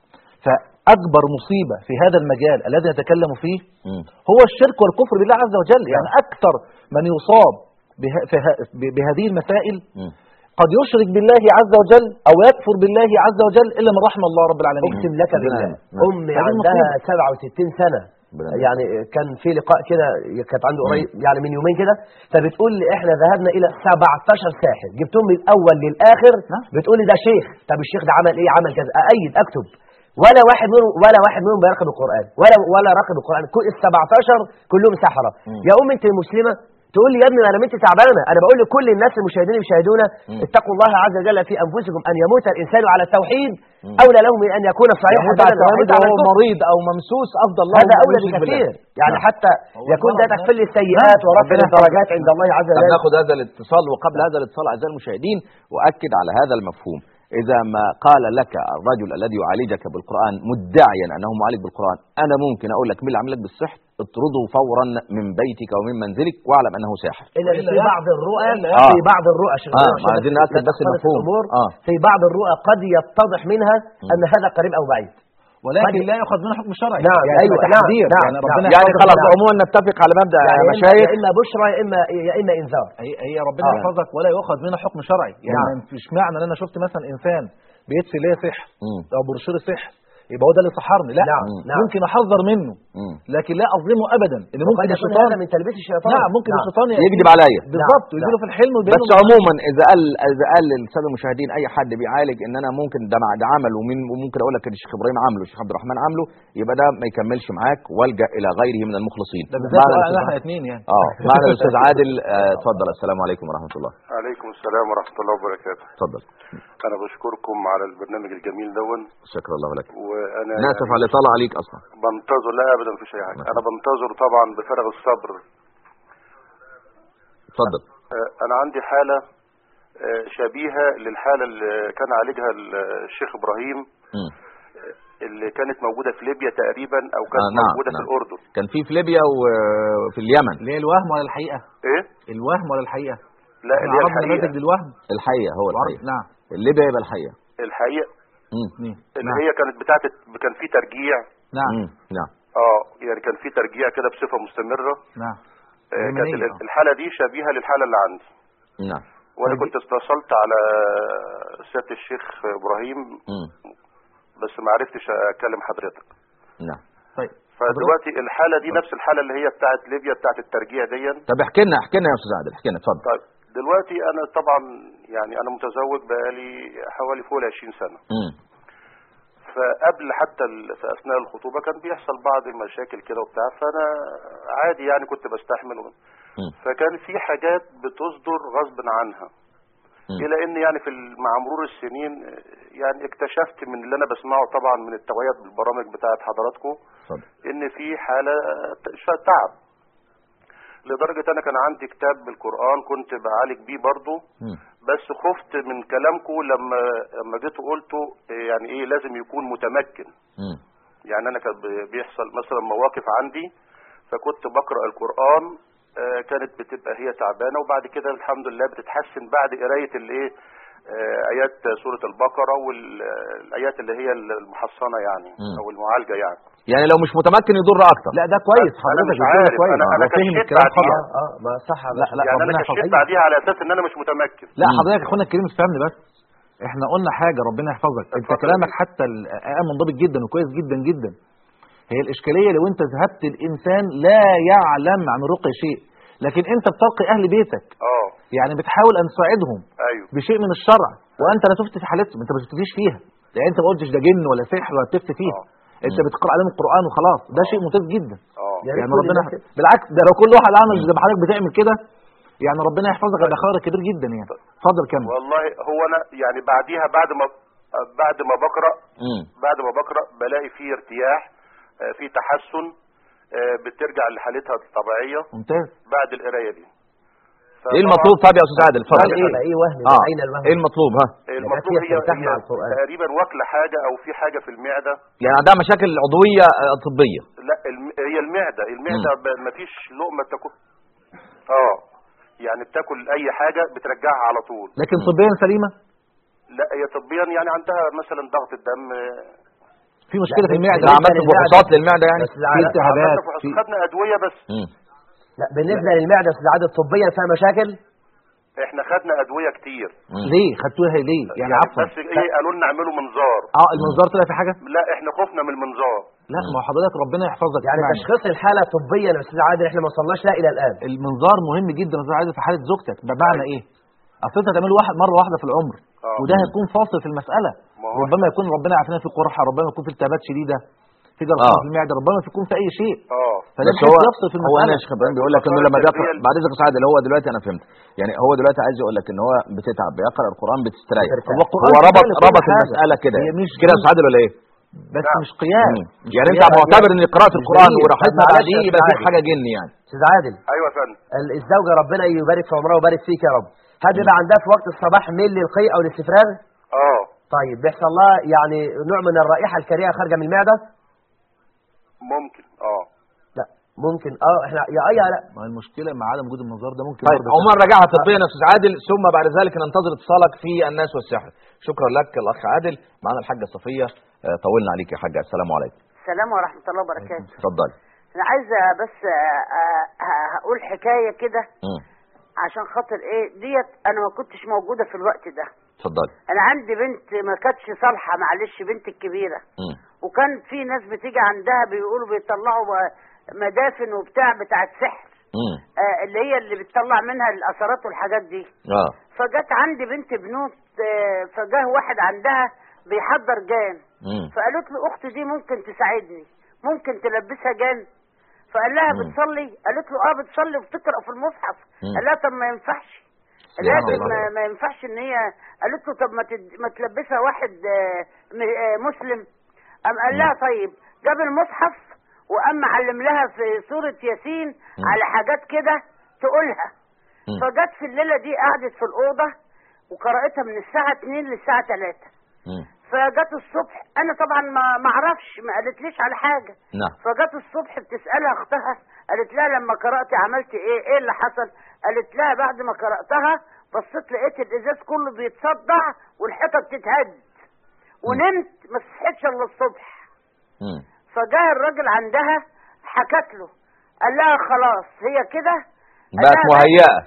B: فاكبر مصيبه في هذا المجال الذي نتكلم فيه
A: مم.
B: هو الشرك والكفر بالله عز وجل يعني اكثر من يصاب به- في ه- ب- بهذه المسائل
A: مم.
B: قد يشرك بالله عز وجل او يكفر بالله عز وجل الا من رحم الله رب العالمين
C: اقسم لك
A: ربنا
C: بالله
A: يعلم. نعم.
C: امي
B: هذه
C: عندها
B: مصيبة.
C: 67 سنه
A: ربنا يعلم.
C: يعني كان في لقاء كده كانت عنده قريب يعني من يومين كده فبتقول لي احنا ذهبنا الى 17 ساحر جبتهم من الاول للاخر
B: نعم.
C: بتقول لي ده شيخ طب الشيخ ده عمل ايه عمل كذا اأيد اكتب ولا واحد منهم ولا واحد منهم بيراقب القران ولا ولا راقب القران كل ال 17 كلهم سحره
A: مم.
C: يا ام انت مسلمه تقول لي يا ابني انا بنتي تعبانه انا بقول لكل الناس المشاهدين اللي يشاهدونا
A: مم.
C: اتقوا الله عز وجل في انفسكم ان يموت الانسان على التوحيد
A: مم.
C: اولى له من ان يكون صحيحا
B: يموت على
C: بدلا
B: التوحيد
C: ويموت على
B: وهو
C: الكفر.
B: مريض او ممسوس افضل الله
C: هذا
B: من
C: اولى
B: يشرك بالله.
C: بكثير يعني
A: نعم.
C: حتى
B: هو
C: يكون ده
B: المرض
C: تكفل
B: نفسه.
C: السيئات ورفع
A: ربنا
C: الدرجات عند الله عز
A: طب
C: وجل
A: ناخد هذا الاتصال وقبل هذا الاتصال اعزائي المشاهدين واكد على هذا المفهوم اذا ما قال لك الرجل الذي يعالجك بالقران مدعيا انه معالج بالقران انا ممكن اقول لك مين اللي عامل لك بالسحر اطرده فورا من بيتك ومن منزلك واعلم انه ساحر
C: الا
B: وإلا
C: في
B: يا-
C: بعض الرؤى
B: وإلا
A: يا-
C: في بعض الرؤى عشان
A: آه،
C: عشان
A: ما عايزين
C: لا
A: نأكد بس
C: تختلط
A: المفهوم.
C: الأمور.
A: آه.
C: في بعض الرؤى قد يتضح منها ان هذا قريب او بعيد
B: ولكن
C: قد-
B: لا يؤخذ منه حكم شرعي
C: نعم،
B: يعني
C: أيوة،
B: يبقى
C: نعم،
B: تحذير
C: نعم،
B: يعني
C: نعم.
B: ربنا
A: يعني
B: يحفظك
A: خلاص
B: من-
A: عموما نتفق على مبدا
C: يعني
A: يا
C: يا إما-
A: مشايخ
C: يا اما بشرى يا اما يا اما انذار
B: هي هي ربنا
C: آه.
B: يحفظك ولا يؤخذ منها حكم شرعي يعني
C: نعم.
B: مش معنى ان انا شفت مثلا انسان بيدفي ليا سحر
A: مم.
B: او برشور سحر يبقى هو ده اللي سحرني لا
C: نعم، نعم.
B: ممكن احذر منه
A: مم.
B: لكن لا اظلمه ابدا ان ممكن
C: وقد يكون
B: الشيطان
C: هذا من تلبيس الشيطان
B: نعم ممكن الشيطان
A: يكذب عليا
B: بالظبط
C: نعم،
B: ويجي له في الحلم ويبين
A: بس
B: له
A: عموما اذا قال اذا قال للساده المشاهدين اي حد بيعالج ان انا ممكن ده مع- ده عمل ومين وممكن اقول لك ان الشيخ ابراهيم عامله الشيخ عبد الرحمن عامله يبقى ده ما يكملش معاك والجا الى غيره من المخلصين
B: ده بالذات
A: معنا
B: بقى
A: الأستاذ
B: احنا
A: عادل.
B: اثنين يعني
A: اه معنا الاستاذ عادل آه، اتفضل السلام عليكم ورحمه الله
I: عليكم السلام ورحمة الله وبركاته
A: اتفضل
I: أنا بشكركم على البرنامج الجميل دون
A: شكرا الله لك
I: وأنا
A: ناسف
I: يعني
A: على الاطاله عليك اصلا
I: بنتظر لا أبدا مفيش أي حاجة أنا بنتظر طبعا بفارغ الصبر
A: اتفضل
I: آه، أنا عندي حالة آه، شبيهة للحالة اللي كان عالجها الشيخ إبراهيم
A: مم.
I: اللي كانت موجودة في ليبيا تقريبا أو كانت
A: آه، نعم،
I: موجودة في
A: نعم.
I: الأردن
A: كان في في ليبيا وفي اليمن
B: اللي هي الوهم ولا الحقيقه
I: إيه؟
B: الوهم ولا الحقيقه
I: لا
B: احنا
I: اللي هي
B: عرضنا نماذج
I: الحقيقة
B: للوهم
A: الحقيقه هو
B: وعرض-
A: الحقيقه
B: نعم
A: ليبيا يبقى الحقيقه
I: الحقيقة
A: مم.
B: اثنين
I: اللي
B: نعم.
I: هي كانت بتاعت كان في ترجيع
B: نعم
A: مم. نعم
I: اه يعني كان في ترجيع كده بصفة مستمرة
B: نعم
I: آه، كانت
B: يمنية،
I: ال-
B: آه.
I: الحالة دي شبيهة للحالة اللي عندي
A: نعم
I: وانا
B: طيب.
I: كنت اتصلت على سياده الشيخ ابراهيم
A: مم.
I: بس ما عرفتش اكلم حضرتك
A: نعم
B: طيب
I: فدلوقتي الحاله دي نفس الحاله اللي هي بتاعت ليبيا بتاعت الترجيع دي
A: طب احكي لنا احكي لنا يا استاذ عادل احكي لنا اتفضل
I: طيب دلوقتي انا طبعا يعني انا متزوج بقالي حوالي فوق ال 20 سنه
A: مم.
I: فقبل حتى ال- في اثناء الخطوبه كان بيحصل بعض المشاكل كده وبتاع فانا عادي يعني كنت بستحمل
A: مم.
I: فكان في حاجات بتصدر غصب عنها
A: مم.
I: الى ان يعني في ال- مع مرور السنين يعني اكتشفت من اللي انا بسمعه طبعا من التوعيه بالبرامج بتاعت حضراتكم
A: اتفضل
I: ان في حاله ت- تعب لدرجه انا كان عندي كتاب بالقران كنت بعالج بيه برضه
A: مم.
I: بس خفت من كلامكم لما لما جيت قلته يعني ايه لازم يكون متمكن
A: مم.
I: يعني انا كان بي- بيحصل مثلا مواقف عندي فكنت بقرا القران آه، كانت بتبقى هي تعبانه وبعد كده الحمد لله بتتحسن بعد قرايه الايه آه، ايات سوره البقره والايات اللي هي المحصنه يعني
A: مم.
I: او المعالجه يعني
A: يعني لو مش متمكن يضر اكتر
B: لا ده كويس
I: أنا
B: حضرتك
I: مش
B: بتقول ده
I: عارف،
B: كويس
I: أنا- أنا
B: لو فهم
I: كشفت
B: الكلام
I: بعديها.
B: خطأ
C: اه ما صح يا
B: لا
C: باشا.
B: لا
I: يعني انا
B: ربنا
I: كشفت
B: يحفظك
I: بعديها على اساس ان انا مش متمكن
B: لا
A: مم.
B: حضرتك اخونا الكريم استفهمني بس احنا قلنا حاجه ربنا يحفظك انت
I: اتفضل.
B: كلامك حتى الآن منضبط جدا وكويس جدا جدا هي الاشكاليه لو انت ذهبت الانسان لا يعلم عن الرقيه شيء لكن انت بتلقي اهل بيتك
I: اه
B: يعني بتحاول ان تساعدهم
I: ايوه
B: بشيء من الشرع وانت لا تفتي في حالتهم انت ما بتفتيش فيها لان انت ما قلتش ده جن ولا سحر ولا بتفتي فيها
I: آه.
B: انت بتقرا عليهم القران وخلاص ده شيء ممتاز جدا
I: اه
C: يا ريت
B: يعني
C: كل
B: ربنا
C: الناس كده.
B: بالعكس ده لو كل واحد عمل زي ما حضرتك بتعمل كده يعني ربنا يحفظك هيبقى خير كبير جدا يعني اتفضل كمل
I: والله هو انا يعني بعديها بعد ما بعد ما بقرا
A: مم.
I: بعد ما بقرا بلاقي فيه ارتياح آه، في تحسن آه، بترجع لحالتها الطبيعيه
B: ممتاز
I: بعد القرايه دي
A: ايه
I: فطبعاً
A: المطلوب طب يا استاذ عادل اتفضل
B: قال إيه؟
C: على ايه وهم
A: اه
C: اين الوهم
A: ايه المطلوب ها
I: المطلوب
C: التي
I: هي,
C: تفتح
I: هي
C: مع القرآن.
I: تقريبا واكله حاجه او في حاجه في المعده
A: يعني عندها مشاكل عضويه آه، طبيه
I: لا الم... هي المعده المعده ب... مفيش لقمه تاكل اه يعني بتاكل اي حاجه بترجعها على طول
B: لكن طبيا سليمه
I: لا هي طبيا يعني عندها مثلا ضغط الدم آه،
B: في مشكله في المعده
A: ده عملت فحوصات للمعده يعني
C: بس
B: في
C: العادة-
B: التهابات
I: عملنا فحوص-
B: في
I: خدنا ادويه بس
A: مم.
C: لا بالنسبه للمعده يا استاذ عادل طبيا فيها مشاكل
I: احنا خدنا ادويه كتير
A: مم.
B: ليه خدتوها ليه يعني عفوا
I: بس ايه قالوا لنا اعملوا منظار
B: اه المنظار طلع في حاجه
I: لا احنا خفنا من المنظار
B: لا ما هو حضرتك ربنا يحفظك
C: يعني
B: اسمعني.
C: تشخيص الحاله طبيا يا استاذ عادل احنا ما وصلناش لا الى الان
B: المنظار مهم جدا يا استاذ عادل في حاله زوجتك بمعنى ايه اصل انت هتعمله واحد مره واحده في العمر
I: آه.
B: وده هيكون فاصل في المساله
I: ما هو
B: ربما يكون ربنا يعافينا في قرحه ربما يكون في التهابات شديده في جرثومه
A: آه.
B: في المعده ربما يكون في اي شيء
I: اه
B: فده
A: بس
B: بحيث
A: هو
B: يفصل في
A: هو
B: المساله
A: انا يا شيخ ابراهيم بيقول لك انه لما بيقرا بعد اذنك يا استاذ عادل هو دلوقتي انا فهمت يعني هو دلوقتي عايز يقول لك ان هو بتتعب بيقرا القران بتستريح
C: بترتاح.
A: هو,
B: القرآن
A: هو ربط
B: كده لكل
A: ربط
B: حاجة.
A: المساله كده
B: هي مش
A: كده يا استاذ عادل ولا ايه؟
B: بس
I: نعم.
B: مش قياس
A: مم.
B: مش
A: يعني انت
B: قياس.
A: معتبر ان قراءه
C: مش
A: القران
C: دليل.
A: وراحتنا
C: طب معلش
A: بعديه
C: يا
A: يبقى في
C: أستاذ
A: حاجه جن يعني
C: استاذ عادل
I: ايوه يا فندم
C: ال- الزوجه ربنا يبارك في عمرها ويبارك فيك يا رب هل بيبقى عندها في وقت الصباح ميل للقيء او الاستفراغ
I: اه
C: طيب بيحصل لها يعني نوع من الرائحه الكريهه خارجه من المعده
I: ممكن اه
C: لا ممكن اه احنا يا اي لا
B: ما هي المشكله مع عدم وجود المنظار ده ممكن
A: طيب
B: برضه
A: عموما راجعها طبيا يا استاذ عادل ثم بعد ذلك ننتظر اتصالك في الناس والسحر شكرا لك الاخ عادل معنا الحاجه صفيه آه، طولنا عليك يا حاجه السلام عليكم
J: السلام ورحمة الله وبركاته
A: اتفضلي
J: أنا عايزة بس آه، آه، ه- هقول حكاية كده
A: مم.
J: عشان خاطر إيه ديت أنا ما كنتش موجودة في الوقت ده
A: اتفضلي
J: أنا عندي بنت ما كانتش صالحة معلش بنتي الكبيرة
A: مم.
J: وكان في ناس بتيجي عندها بيقولوا بيطلعوا آه، مدافن وبتاع بتاعت سحر
A: مم.
J: آه، اللي هي اللي بتطلع منها الأثرات والحاجات دي
A: اه
J: فجت عندي بنت بنوت آه، فجاه واحد عندها بيحضر جان
A: مم.
J: فقالت له اختي دي ممكن تساعدني ممكن تلبسها جان فقال لها
A: مم.
J: بتصلي قالت له اه بتصلي وبتقرا في المصحف
A: مم.
J: قال لها طب ما ينفعش
A: سبحان
J: لازم
A: الله.
J: ما, ما ينفعش ان هي قالت له طب ما, تد... ما تلبسها واحد آه، م- آه، مسلم قام قال لها طيب جاب المصحف وقام معلم لها في سوره ياسين
A: مم.
J: على حاجات كده تقولها
A: مم.
J: فجت في الليله دي قعدت في الاوضه وقراتها من الساعه 2 للساعه 3
A: مم.
J: فجت الصبح انا طبعا ما ما اعرفش ما قالتليش على حاجه
A: نعم
J: فجت الصبح بتسالها اختها قالت لها لما قرات عملت ايه ايه اللي حصل قالت لها بعد ما قراتها بصيت لقيت الازاز كله بيتصدع والحيطه بتتهد ونمت ما صحيتش الا الصبح
A: مم.
J: فجاء الراجل عندها حكت له قال لها خلاص هي كده قال
A: بقت
J: لها بس-
A: مهيئه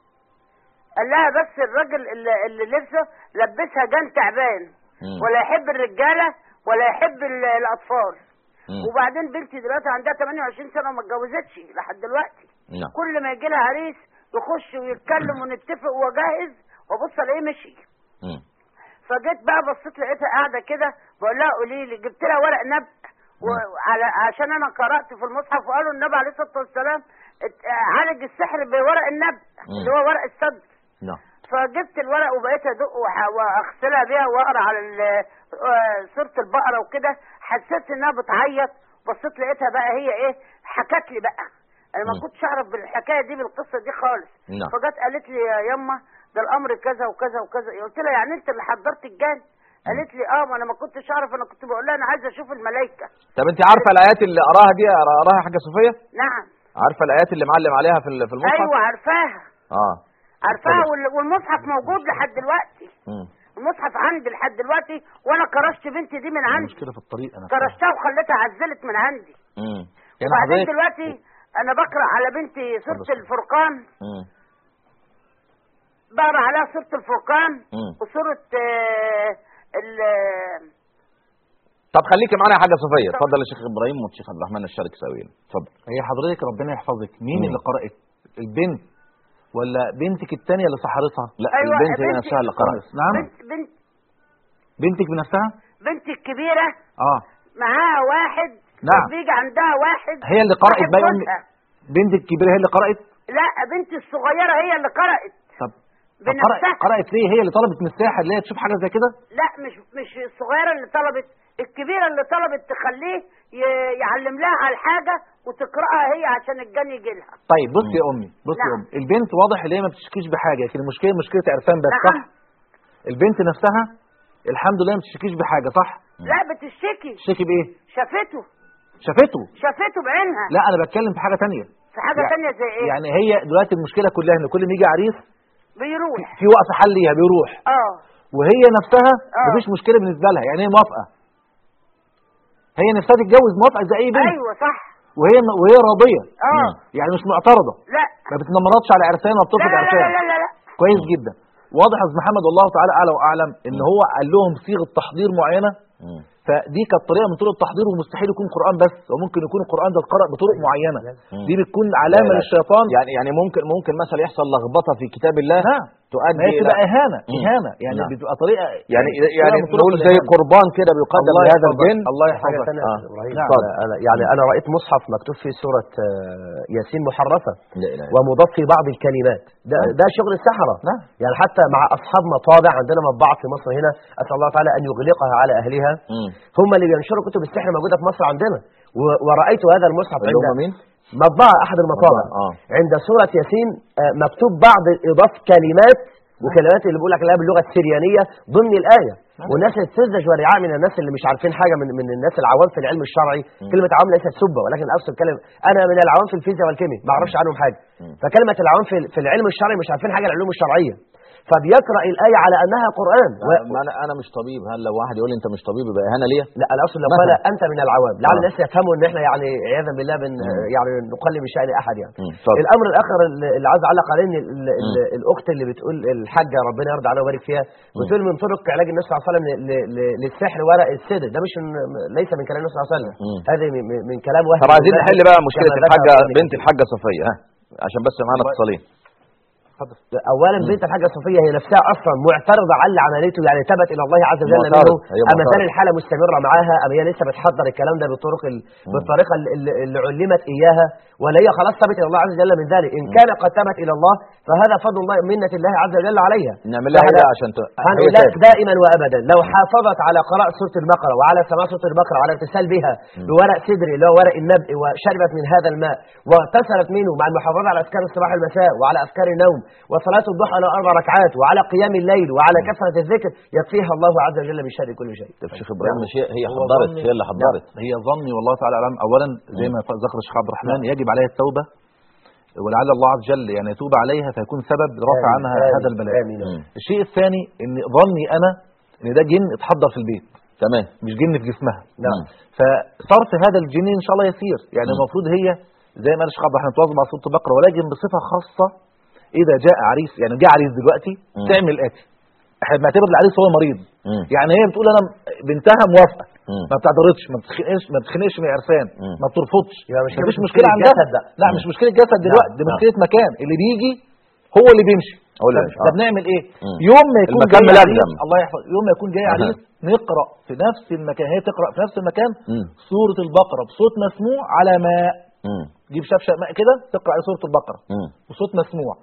J: قال لها بس الراجل اللي, اللي لبسه لبسها جان تعبان
A: مم.
J: ولا يحب الرجاله ولا يحب ال- الاطفال
A: مم.
J: وبعدين بنتي دلوقتي عندها 28 سنه وما اتجوزتش لحد دلوقتي
A: نعم
J: كل ما يجي لها عريس يخش ويتكلم ونتفق وجاهز وابص الاقيه مشي
A: مم.
J: فجيت بقى بصيت لقيتها قاعده كده بقول لها قولي لي جبت لها ورق نبأ وعلى عشان انا قرات في المصحف وقالوا النبي عليه الصلاه والسلام ات- عالج السحر بورق النبأ
A: مم.
J: اللي هو ورق الصدر
A: نعم
J: فجبت الورق وبقيت ادق وح- واغسلها بيها واقرا على ال- آه، سوره البقره وكده حسيت انها بتعيط بصيت لقيتها بقى هي ايه حكت لي بقى انا ما
A: مم.
J: كنتش اعرف بالحكايه دي بالقصه دي خالص
A: نعم.
J: فجت قالت لي يا يما ده الامر كذا وكذا وكذا قلت لها يعني انت اللي حضرت الجان قالت لي اه ما انا ما كنتش اعرف انا كنت بقول لها انا عايزه اشوف الملائكه
A: طب انت عارفه الايات اللي قراها دي قراها حاجه صوفيه
J: نعم
A: عارفه الايات اللي معلم عليها في ال- في المصحف
J: ايوه عارفاها
A: اه
J: عارفاها
A: اتفضل.
J: وال- والمصحف موجود لحد دلوقتي
A: مم.
J: المصحف عندي لحد دلوقتي وانا كرشت بنتي دي من عندي
B: المشكله في الطريق انا
J: كرشتها وخليتها عزلت من عندي
A: مم.
B: يعني
J: وبعدين
B: حضرتك
J: دلوقتي انا بقرا على بنتي سوره
B: اتفضل.
J: الفرقان
A: مم.
J: بقرا عليها سوره الفرقان
A: مم.
J: وسوره آه، ال
A: طب خليكي معانا يا حاجه صوفيه اتفضل يا شيخ ابراهيم والشيخ عبد الرحمن الشرك سويا اتفضل
B: هي حضرتك ربنا يحفظك مين
A: مم.
B: اللي قرأت البنت ولا بنتك التانية اللي سحرتها
A: لا
J: أيوة،
A: البنت هي
J: بنتي-
A: نفسها اللي قرأت
B: نعم
J: بنت بنت
B: بنتك بنفسها
J: بنتي الكبيره
B: اه
J: معاها واحد
B: نعم.
J: بيجي عندها واحد
B: هي اللي قرأت
J: صاحب
B: بقى يا أمي؟
J: جوزها.
B: بنتك الكبيرة هي اللي قرأت
J: لا بنتي الصغيره هي اللي قرأت
B: طب طب
J: بنفسها.
B: قرأت, قرأت ليه هي اللي طلبت من الساحر اللي هي تشوف حاجة زي كده
J: لا مش مش الصغيره اللي طلبت الكبيره اللي طلبت تخليه ي- يعلم لها على الحاجه وتقراها هي عشان الجن يجي لها
B: طيب بص يا امي بص يا
J: نعم.
B: امي البنت واضح ان هي ما بتشتكيش بحاجه لكن المشكله مشكله عرفان بس
J: نعم.
B: صح البنت نفسها الحمد لله ما بتشتكيش بحاجه صح
J: لا بتشتكي
B: تشتكي بايه
J: شافته
B: شافته
J: شافته بعينها
B: لا انا بتكلم في حاجه تانية
J: في حاجه
B: يعني-
J: تانية زي ايه
B: يعني هي دلوقتي المشكله كلها ان كل ما يجي عريس
J: بيروح
B: في وقف حل ليها بيروح
J: اه
B: وهي نفسها
J: آه.
B: مفيش مشكله بالنسبه لها يعني هي موافقه هي نفسها تتجوز موافقه زي اي بنت
J: ايوه صح
B: وهي وهي راضيه
J: اه
B: يعني مش معترضه
J: لا
B: ما بتنمرضش على عرسان ولا
J: لا
B: بترفض
J: لا
B: عرسان
J: لا لا لا, لا.
B: كويس جدا واضح يا استاذ محمد والله تعالى اعلى واعلم ان هو قال لهم صيغه تحضير معينه
A: مم.
B: فدي كانت طريقه من طرق التحضير ومستحيل يكون قران بس وممكن يكون القران ده اتقرا بطرق معينه
A: مم.
B: دي بتكون علامه
A: لا، لا.
B: للشيطان
A: يعني يعني ممكن ممكن مثلا يحصل لخبطه في كتاب الله
B: نعم ما
A: تؤدي
B: هي
A: الى
B: بتبقى اهانه
A: مم.
B: اهانه يعني
A: نعم.
B: بتبقى طريقه
A: يعني
B: طريقة
A: يعني
B: من طرق
A: نقول زي
B: الإهانة.
A: قربان كده بيقدم
B: الله
A: لهذا
B: يحفظك.
A: الجن
B: الله
C: حاجة
B: يحفظك
C: ثانية
A: آه.
C: يا إبراهيم.
B: نعم.
A: اتفضل.
C: أنا يعني أنا رأيت مصحف مكتوب فيه سورة آه، ياسين محرفة
A: لا إله إلا
C: ومضاف في بعض الكلمات ده, ده شغل السحرة
B: نعم.
C: يعني حتى مع أصحاب مطابع عندنا مطبعة في مصر هنا أسأل الله تعالى أن يغلقها على أهلها
A: مم.
C: هم اللي بينشروا كتب السحر موجودة في مصر عندنا و- ورأيت هذا المصحف
A: اللي هم
C: عند
A: مين؟
C: مطبعة أحد المطابع
A: مطبعة، آه.
C: عند سورة ياسين آه، مكتوب بعض إضافة كلمات وكلمات اللي بيقول لك لها باللغة السريانية ضمن الآية والناس تسذج ورعاء من الناس اللي مش عارفين حاجة من من الناس العوام في العلم الشرعي كلمة عوام ليست سبة ولكن أقصد كلمة أنا من العوام في الفيزياء والكيمياء ما أعرفش عنهم حاجة فكلمة العوام في في العلم الشرعي مش عارفين حاجة عن العلوم الشرعية فبيقرأ الآية على أنها قرآن و...
A: ما انا انا مش طبيب هل لو واحد يقول لي انت مش طبيب يبقى اهانه ليا
C: لا انا اقصد لو
A: مثلا.
C: قال انت من العوام لعل
A: آه.
C: الناس يفهموا ان احنا يعني عياذا بالله بن يعني نقلل من شان احد يعني
A: مم. اتفضل.
C: الامر الاخر اللي اللي عايز اعلق عليه ان ال- ال- الاخت اللي بتقول الحاجه ربنا يرضى عليها ويبارك فيها بتقول من طرق علاج النبي صلى الله عليه وسلم ل- ل- ل- للسحر ورق السدر ده مش من ليس من كلام النبي صلى الله عليه وسلم
A: مم.
C: هذه من- من- من كلام وهم
A: طب عايزين
C: الله
A: نحل بقى مشكله
C: كما ذكر
A: الحاجه
C: ابن
A: بنت الحاجه صفيه ها عشان بس معانا اتصالين
C: اولا بنت الحاجه صفيه هي نفسها اصلا معترضه على اللي عملته يعني تبت الى الله عز وجل
A: معترض.
C: منه
A: هي
C: اما
A: معترض.
C: كان الحاله مستمره معاها ام هي لسه بتحضر الكلام ده بالطرق ال... بالطريقه ال- ال- اللي علمت اياها ولا هي خلاص تبت الى الله عز وجل من ذلك ان كان قد تبت الى الله فهذا فضل الله منه الله عز وجل عليها
A: نعمل لها ايه
C: فهذا-
A: بقى عشان ت...
C: هنقول
A: هي
C: لك
A: تابت.
C: دائما وابدا لو حافظت على قراءة سورة البقرة وعلى سماع سورة البقرة وعلى الاتصال بها بورق سدري اللي هو ورق النبء وشربت من هذا الماء واغتسلت منه مع المحافظة على أذكار الصباح والمساء وعلى أذكار النوم وصلاة الضحى له أربع ركعات وعلى قيام الليل وعلى كثرة الذكر يكفيها الله عز وجل من شر كل شيء.
A: طب شيخ ابراهيم مش هي هي
B: هو
A: حضرت
B: ظني-
A: هي اللي حضرت
B: نعم، هي ظني والله تعالى اعلم اولا زي ما ذكر الشيخ عبد الرحمن يجب عليها التوبه ولعل الله عز وجل يعني يتوب عليها فيكون سبب رفع
C: آمين،
B: عنها
C: آمين،
B: هذا البلاء
C: آمين.
A: مم.
B: الشيء الثاني ان ظني انا ان ده جن اتحضر في البيت
A: تمام
B: مش جن في جسمها
A: نعم.
B: فصرف هذا الجن ان شاء الله يسير يعني
A: مم.
B: المفروض هي زي ما قال الشيخ عبد الرحمن تواظب مع سوره البقره ولكن بصفه خاصه اذا جاء عريس يعني جاء عريس دلوقتي
A: مم.
B: تعمل الاتي احنا بنعتبر العريس هو مريض
A: مم.
B: يعني هي بتقول انا بنتها موافقه
A: مم.
B: ما بتعترضش ما بتخنقش ما بتخنقش من عرسان
A: مم.
B: ما بترفضش
C: يبقى مش
B: مفيش
C: مشكلة
B: مشكله عندها
C: جسد بقى.
B: لا مش مشكله جسد دلوقتي دي
A: نعم.
B: مشكله مكان اللي بيجي هو اللي بيمشي
A: هو اللي
B: طب-
A: بيمشي.
B: طب
A: آه.
B: نعمل ايه
A: مم.
B: يوم ما يكون
A: المكان
B: جاي عريس
A: ملزم.
B: الله يحفظ يوم ما يكون جاي
A: أها.
B: عريس نقرا في نفس المكان هي تقرا في نفس المكان
A: مم.
B: سوره البقره بصوت مسموع على ماء
A: مم.
B: جيب شفشق ماء كده تقرا على سوره البقره
A: مم.
B: وصوت مسموع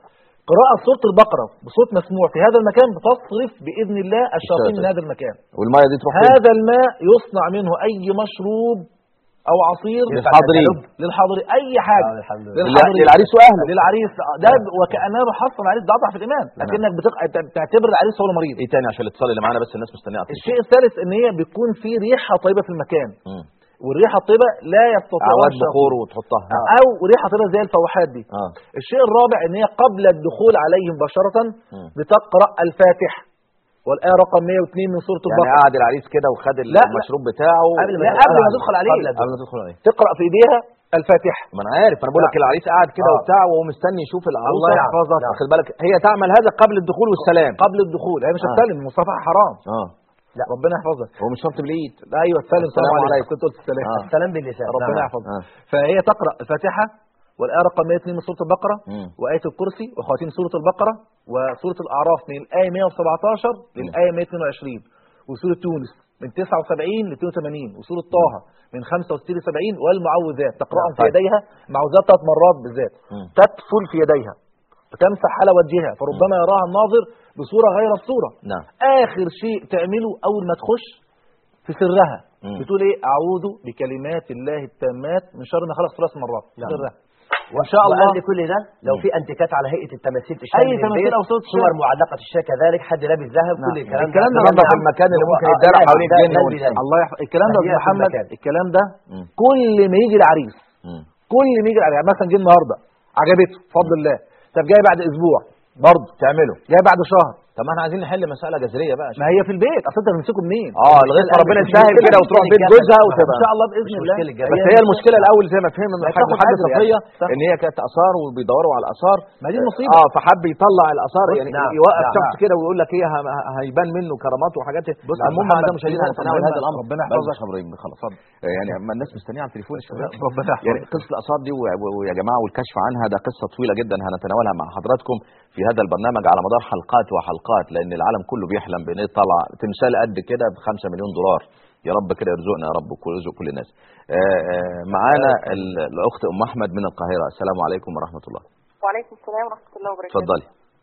B: قراءة سورة البقرة بصوت مسموع في هذا المكان بتصرف بإذن الله الشياطين من هذا المكان
A: والميه دي تروح فين؟
B: هذا الماء يصنع منه أي مشروب أو عصير
A: للحاضرين.
B: للحاضرين أي حاجة
C: آه، الحمد لله
B: للحاضرين.
A: للعريس واهله
B: للعريس ده وكأنه بحصل العريس ده أضعف الإيمان لكنك بتق... بتعتبر العريس هو المريض
A: ايه تاني عشان الاتصال اللي معانا بس الناس مستنيه على
B: الشيء الثالث ان هي بيكون في ريحه طيبه في المكان
A: مم.
B: والريحه الطيبه لا يستطيع
A: اعواد
B: الشخص-
A: بخور وتحطها
B: او ريحه طيبه زي الفواحات دي
A: اه
B: الشيء الرابع ان هي قبل الدخول عليهم مباشره
A: مم.
B: بتقرا الفاتحه والايه رقم 102 من سوره
A: يعني
B: البقره
A: قعد العريس كده وخد
B: لا.
A: المشروب بتاعه
C: قبل ما
B: لا
C: تدخل
B: قبل ما
C: عليه.
B: تدخل عليه
C: قبل
A: قبل ما تدخل عليه
B: تقرا في ايديها الفاتحه
A: ما انا عارف انا بقول لك
B: لا.
A: العريس قاعد كده
B: آه.
A: وبتاع وهو مستني يشوف العروسه
B: الله يحفظك.
A: واخد بالك هي تعمل هذا قبل الدخول والسلام
B: قبل الدخول هي مش
A: آه.
B: هتسلم المصافحه حرام
A: اه
B: لا ربنا يحفظك
A: هو مش شرط بالايد
B: لا ايوه تسلم
A: السلام
B: السلام عليكم
A: عليكم.
B: كنت قلت السلام
A: آه.
C: السلام باللسان
B: ربنا
C: نعم.
B: يحفظك
A: آه.
B: فهي تقرا الفاتحه والايه رقم 102 من سوره البقره
A: مم.
B: وايه الكرسي وخواتيم سوره البقره وسوره الاعراف من الايه 117 للايه 122 وسوره تونس من 79 ل 82 وسوره طه من 65 ل 70 والمعوذات تقراهم في
A: طيب.
B: يديها معوذات ثلاث مرات بالذات
A: مم.
B: تدخل في يديها فتمسح على وجهها فربما يراها الناظر بصوره غير الصوره
A: نعم
B: اخر شيء تعمله اول ما تخش في سرها
A: مم.
B: بتقول ايه اعوذ بكلمات الله التامات من شر ما خلق ثلاث مرات
C: نعم.
B: سرها
C: وان
B: شاء الله.
C: وقبل كل ده لو في انتكات على هيئه التماثيل تشتغل
B: أي تماثيل أو صوت
C: صور
B: شاب.
C: معلقه الشاي كذلك حد لابس ذهب
B: نعم.
C: كل الكلام
B: الكلام ده
A: تنظف
B: نعم.
A: المكان اللي ممكن
C: آه،
A: يتدرع
C: لا،
A: حوالين
C: ده-
A: الجن
C: ده
A: وال-
C: البداية.
B: الله يحفظ الكلام ده يا
C: تهيئة
B: أستاذ محمد
C: المكان.
B: الكلام ده
A: مم.
B: كل ما يجي العريس
A: مم.
B: كل ما يجي العريس يعني مثلا جه النهارده عجبته بفضل الله طب جاي بعد اسبوع برضه
A: تعمله
B: جاي بعد شهر
A: طب ما احنا عايزين نحل مساله جذريه بقى
B: ما هي في البيت اصل انت هتمسكه منين
A: اه لغايه ما ربنا يسهل كده وتروح بيت جوزها وتبقى
B: ان شاء الله باذن
C: مش
B: الله
C: مشكلة الجد.
A: بس هي المشكله الاول زي ما فهمنا من
B: ما
A: الحاج
B: تاخد
A: الحاجه
B: أجر
A: صفيه
B: يعني. صح.
A: ان هي كانت اثار وبيدوروا على الاثار
B: ما دي المصيبة.
A: اه فحب يطلع الاثار يعني
C: نعم،
A: يوقف
C: نعم،
A: شخص
C: نعم.
A: كده ويقول لك ايه ه- ه- هيبان منه كرامات وحاجات
B: بص يا
A: المهم
B: محمد،
A: عندنا مشاهدين
B: في نقطة
A: هنتناول
B: مهمة.
A: هذا الامر
B: ربنا
A: بس
B: يحفظك.
A: مش خبرين خلاص يعني اما الناس مستنيه على التليفون يا شباب
B: ربنا يحفظك.
A: يعني قصه الاثار دي و- و- ويا جماعه والكشف عنها ده قصه طويله جدا هنتناولها مع حضراتكم في هذا البرنامج على مدار حلقات وحلقات لان العالم كله بيحلم بان يطلع تمثال قد كده ب 5 مليون دولار يا رب كده يرزقنا يا رب ويرزق كل الناس آه، آه، معانا ال- الاخت ام احمد من القاهره السلام عليكم ورحمه الله
K: وعليكم السلام ورحمة الله وبركاته
A: اتفضلي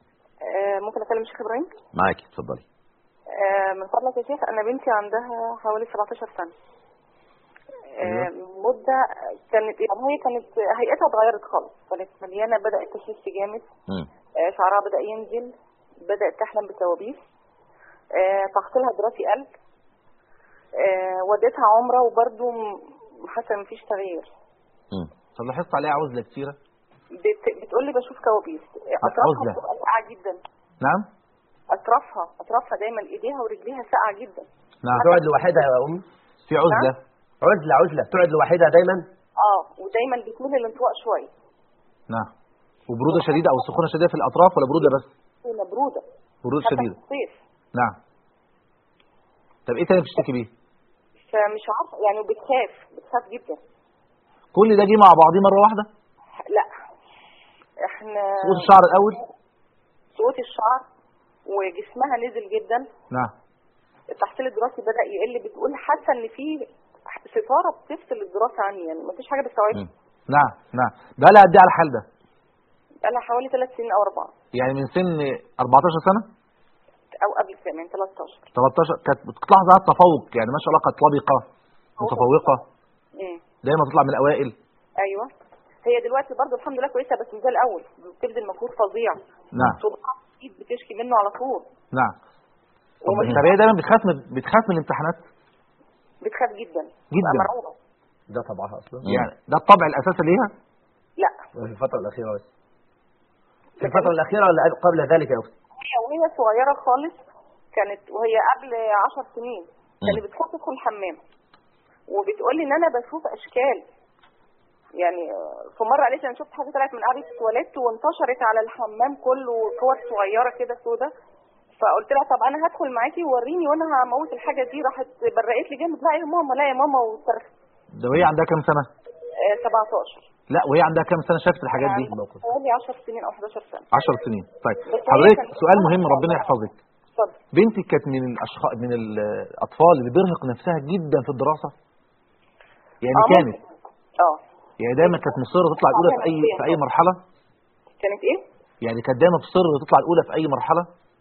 K: آه ممكن أكلم الشيخ إبراهيم
A: معاكي اتفضلي
K: آه من فضلك يا شيخ أنا بنتي عندها حوالي 17 سنة آه مدة كانت يعني هي كانت هيئتها اتغيرت خالص كانت مليانة بدأت تخس جامد
A: مم.
K: آه شعرها بدأ ينزل بدأت تحلم بكوابيس آه تحصيلها الدراسي قل آه وديتها عمرة وبرضه م- حاسة مفيش تغيير
A: مم.
B: طب لاحظت عليها عزله كتيره
K: بت... بتقول لي بشوف كوابيس أطرافها
B: عزلة.
K: بتبقى ساقعة جدا
B: نعم
K: أطرافها أطرافها دايما إيديها ورجليها ساقعة جدا
B: نعم
C: تقعد لوحدها يا امي
B: في عزله
C: عزله عزله تقعد لوحدها دايما
K: اه ودايما بتميل للانطواء شويه
B: نعم وبروده شديده او سخونه شديده في الاطراف ولا بروده بس
K: هنا بروده
B: بروده
K: حتى في
B: شديده
K: الصيف
B: نعم طب ايه تاني بتشتكي بيه
K: فمش عارفه يعني وبتخاف بتخاف جدا
B: كل ده جه مع بعضيه مره واحده
K: لا احنا
B: سقوط الشعر الاول
K: سقوط الشعر وجسمها نزل جدا
B: نعم
K: التحصيل الدراسي بدا يقل بتقول حاسه ان في ستاره بتفصل الدراسه عني يعني مفيش حاجه بتستوعبها
B: نعم نعم بقى لها قد ايه على الحال ده
K: بقالها حوالي ثلاث سنين او اربعه
B: يعني من سن 14 سنه
K: او قبل كمان 13
B: 13 كانت بتلاحظ على التفوق يعني ما شاء الله كانت لبقه متفوقه
K: امم
B: دايما تطلع من الاوائل
K: ايوه هي دلوقتي برضو الحمد لله كويسه بس مش زي الاول بتبذل مجهود فظيع
B: نعم
K: صداع اكيد بتشكي منه على طول
B: نعم طب
K: ومش
B: طب هي دايما بتخاف من بتخاف من الامتحانات
K: بتخاف جدا
B: جدا.
K: بتبقى مرعوبه
C: ده طبعها اصلا
B: يعني ده الطبع الاساسي ليها
K: لا
C: في الفتره الاخيره بس في الفتره الاخيره ولا قبل ذلك يا اختي
K: هي وهي صغيره خالص كانت وهي قبل عشر سنين كانت بتخاف تدخل الحمام وبتقول لي ان انا بشوف اشكال يعني آه، في مره قالت لي انا شفت حاجه طلعت من قعده التواليت وانتشرت على الحمام كله كور صغيره كده سودا فقلت لها طب انا هدخل معاكي وريني وانا هموت الحاجه دي راحت برقت لي جامد لا يا ماما لا يا ماما وصرخت
B: ده وهي عندها كام سنه
K: آه، 17
B: لا وهي عندها كام سنه شافت الحاجات دي
K: حوالي 10 سنين او 11 سنه
B: 10 سنين طيب
K: بس هي
B: حضرتك
K: كانت-
B: سؤال مهم ربنا يحفظك
K: اتفضل
B: بنتي كانت من الاشخاص من الاطفال اللي بيرهق نفسها جدا في الدراسه يعني
K: آه،
B: كانت
K: ممكن. اه
B: يعني دايما كانت مصره تطلع الاولى في اي في اي مرحله
K: كانت ايه؟
B: يعني كانت دايما تصر تطلع الاولى في اي مرحله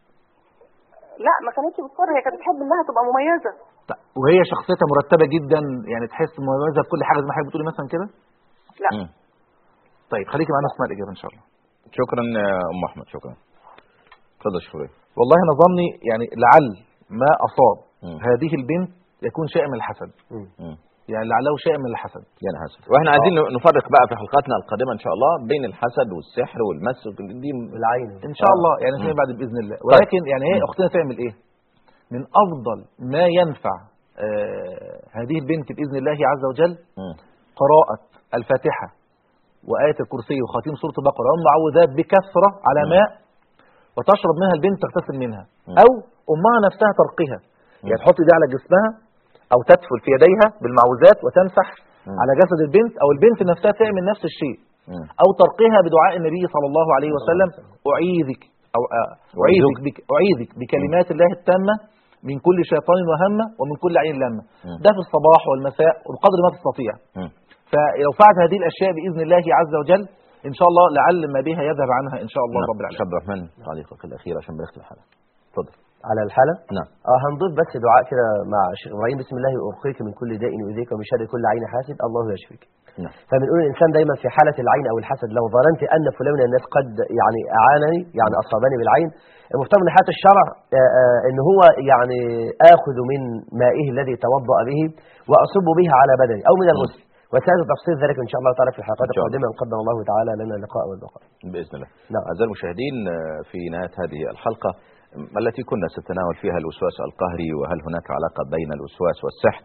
K: لا ما كانتش بتصر هي كانت بتحب انها تبقى مميزه
B: طيب، وهي شخصيتها مرتبه جدا يعني تحس مميزه في كل حاجه زي ما حضرتك بتقولي مثلا كده
K: لا
A: مم.
B: طيب خليكي معانا اسمع الاجابه ان شاء الله
A: شكرا يا ام احمد شكرا اتفضل شكرا
B: والله انا ظني يعني لعل ما اصاب
A: مم.
B: هذه البنت يكون شيء من الحسد
A: مم.
B: يعني لعله شيء من الحسد
A: يعني حسد واحنا عايزين نفرق بقى في حلقاتنا القادمه ان شاء الله بين الحسد والسحر والمس دي
C: العين
B: ان شاء
A: آه.
B: الله يعني فيما
A: مم.
B: بعد باذن الله ولكن يعني هي
A: مم.
B: اختنا تعمل ايه من افضل ما ينفع آه هذه البنت باذن الله عز وجل
A: مم.
B: قراءه الفاتحه وايه الكرسي وخاتيم سوره البقره والمعوذات بكثره على
A: مم.
B: ماء وتشرب منها البنت تغتسل منها
A: مم.
B: او امها نفسها ترقيها
A: مم.
B: يعني تحط دي على جسمها او تدفل في يديها بالمعوذات وتمسح
A: مم.
B: على جسد البنت او البنت نفسها تعمل نفس الشيء
A: مم.
B: او ترقيها بدعاء النبي صلى الله عليه وسلم اعيذك او آه، اعيذك بك اعيذك بكلمات الله التامه من كل شيطان وهمه ومن كل عين لامه
A: مم.
B: ده في الصباح والمساء وبقدر ما تستطيع
A: مم.
B: فلو فعلت هذه الاشياء باذن الله عز وجل ان شاء الله لعل ما بها يذهب عنها ان شاء الله
A: نعم.
B: رب العالمين
A: شيخ عبد الرحمن تعليقك الاخير عشان بنختم الحلقه اتفضل
C: على الحالة
A: نعم
C: اه هنضيف بس دعاء كده مع شيخ ابراهيم بسم الله ارقيك من كل داء يؤذيك ومن شر كل عين حاسد الله يشفيك
A: نعم
C: فبنقول الانسان دايما في حاله العين او الحسد لو ظننت ان فلان من الناس قد يعني اعانني يعني اصابني بالعين المفترض من حياه الشرع آه، آه، ان هو يعني اخذ من مائه الذي توضا به واصب به على بدني او من الغسل وسيأتي تفصيل ذلك ان شاء الله تعالى في الحلقات
A: إن شاء الله.
C: القادمه ان قدر الله تعالى لنا اللقاء والبقاء
A: باذن الله
C: نعم.
A: اعزائي المشاهدين آه، في نهايه هذه الحلقه م- التي كنا سنتناول فيها الوسواس القهري وهل هناك علاقه بين الوسواس والسحر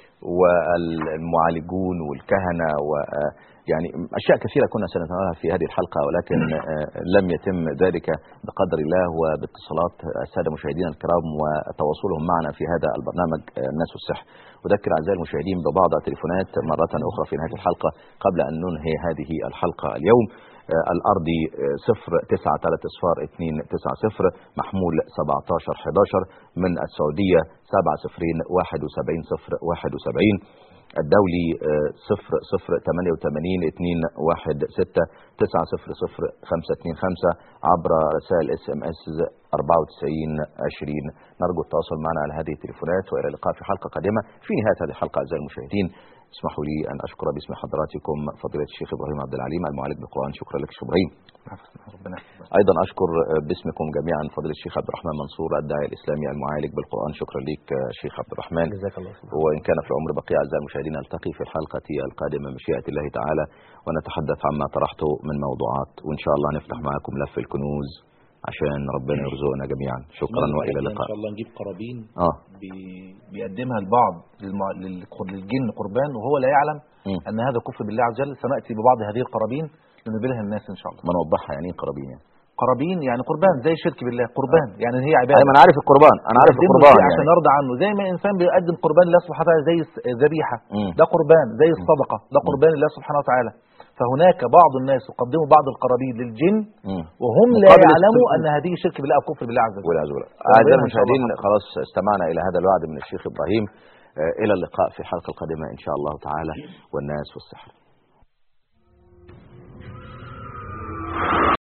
A: والمعالجون والكهنه و آه، يعني اشياء كثيره كنا سنتناولها في هذه الحلقه ولكن آه، لم يتم ذلك بقدر الله وباتصالات الساده مشاهدينا الكرام وتواصلهم معنا في هذا البرنامج آه، الناس والسحر اذكر اعزائي المشاهدين ببعض التليفونات مره اخرى في نهايه الحلقه قبل ان ننهي هذه الحلقه اليوم آه، الأرضي آه، صفر تسعة تلات أصفار اتنين تسعة صفر محمول سبعتاشر حداشر من السعودية سبعة صفرين واحد وسبعين صفر واحد وسبعين الدولي آه، صفر صفر تمانية وتمانين اتنين واحد ستة تسعة صفر صفر خمسة اتنين خمسة عبر رسائل اس ام اس أربعة وتسعين عشرين نرجو التواصل معنا على هذه التليفونات وإلى اللقاء في حلقة قادمة في نهاية هذه الحلقة أعزائي المشاهدين اسمحوا لي أن أشكر باسم حضراتكم فضيلة الشيخ إبراهيم عبد العليم المعالج بالقرآن شكرا لك شيخ إبراهيم
B: ربنا يحفظك.
A: ايضا اشكر باسمكم جميعا فضيله الشيخ عبد الرحمن منصور الداعي الاسلامي المعالج بالقران شكرا لك شيخ عبد الرحمن
C: جزاك الله خير
A: وان كان في العمر بقيه اعزائي المشاهدين نلتقي في الحلقه القادمه مشيئه الله تعالى ونتحدث عما طرحته من موضوعات وان شاء الله نفتح معكم لف الكنوز عشان ربنا يرزقنا جميعا شكرا والى
B: ان
A: اللقاء
B: شاء الله نجيب قرابين
A: اه
B: بي- بيقدمها البعض للمع... لل- للجن قربان وهو لا يعلم
A: مم.
B: ان هذا كفر بالله عز وجل سناتي ببعض هذه القرابين لنبلها الناس ان شاء الله
A: ما نوضحها يعني ايه قرابين يعني
B: قرابين يعني قربان زي الشرك بالله قربان يعني هي عباده
A: ايوه انا عارف القربان انا عارف
B: يقدمه
A: القربان
B: شيء عشان
A: يعني
B: يرضى عنه زي ما الانسان بيقدم قربان لله سبحانه وتعالى زي الس- الذبيحه
A: مم.
B: ده قربان زي الصدقه ده قربان لله سبحانه وتعالى فهناك بعض الناس يقدموا بعض القرابين للجن
A: مم.
B: وهم لا
A: مقابل
B: يعلموا
A: السلوك.
B: ان هذه شرك بالله او كفر بالله عز وجل
A: والعياذ بالله
B: ربنا
A: اعزائي
B: إن شاء الله
A: المشاهدين
B: حفظه.
A: خلاص استمعنا الى هذا الوعد من الشيخ ابراهيم آه، الى اللقاء في الحلقه القادمه ان شاء الله تعالى والناس والسحر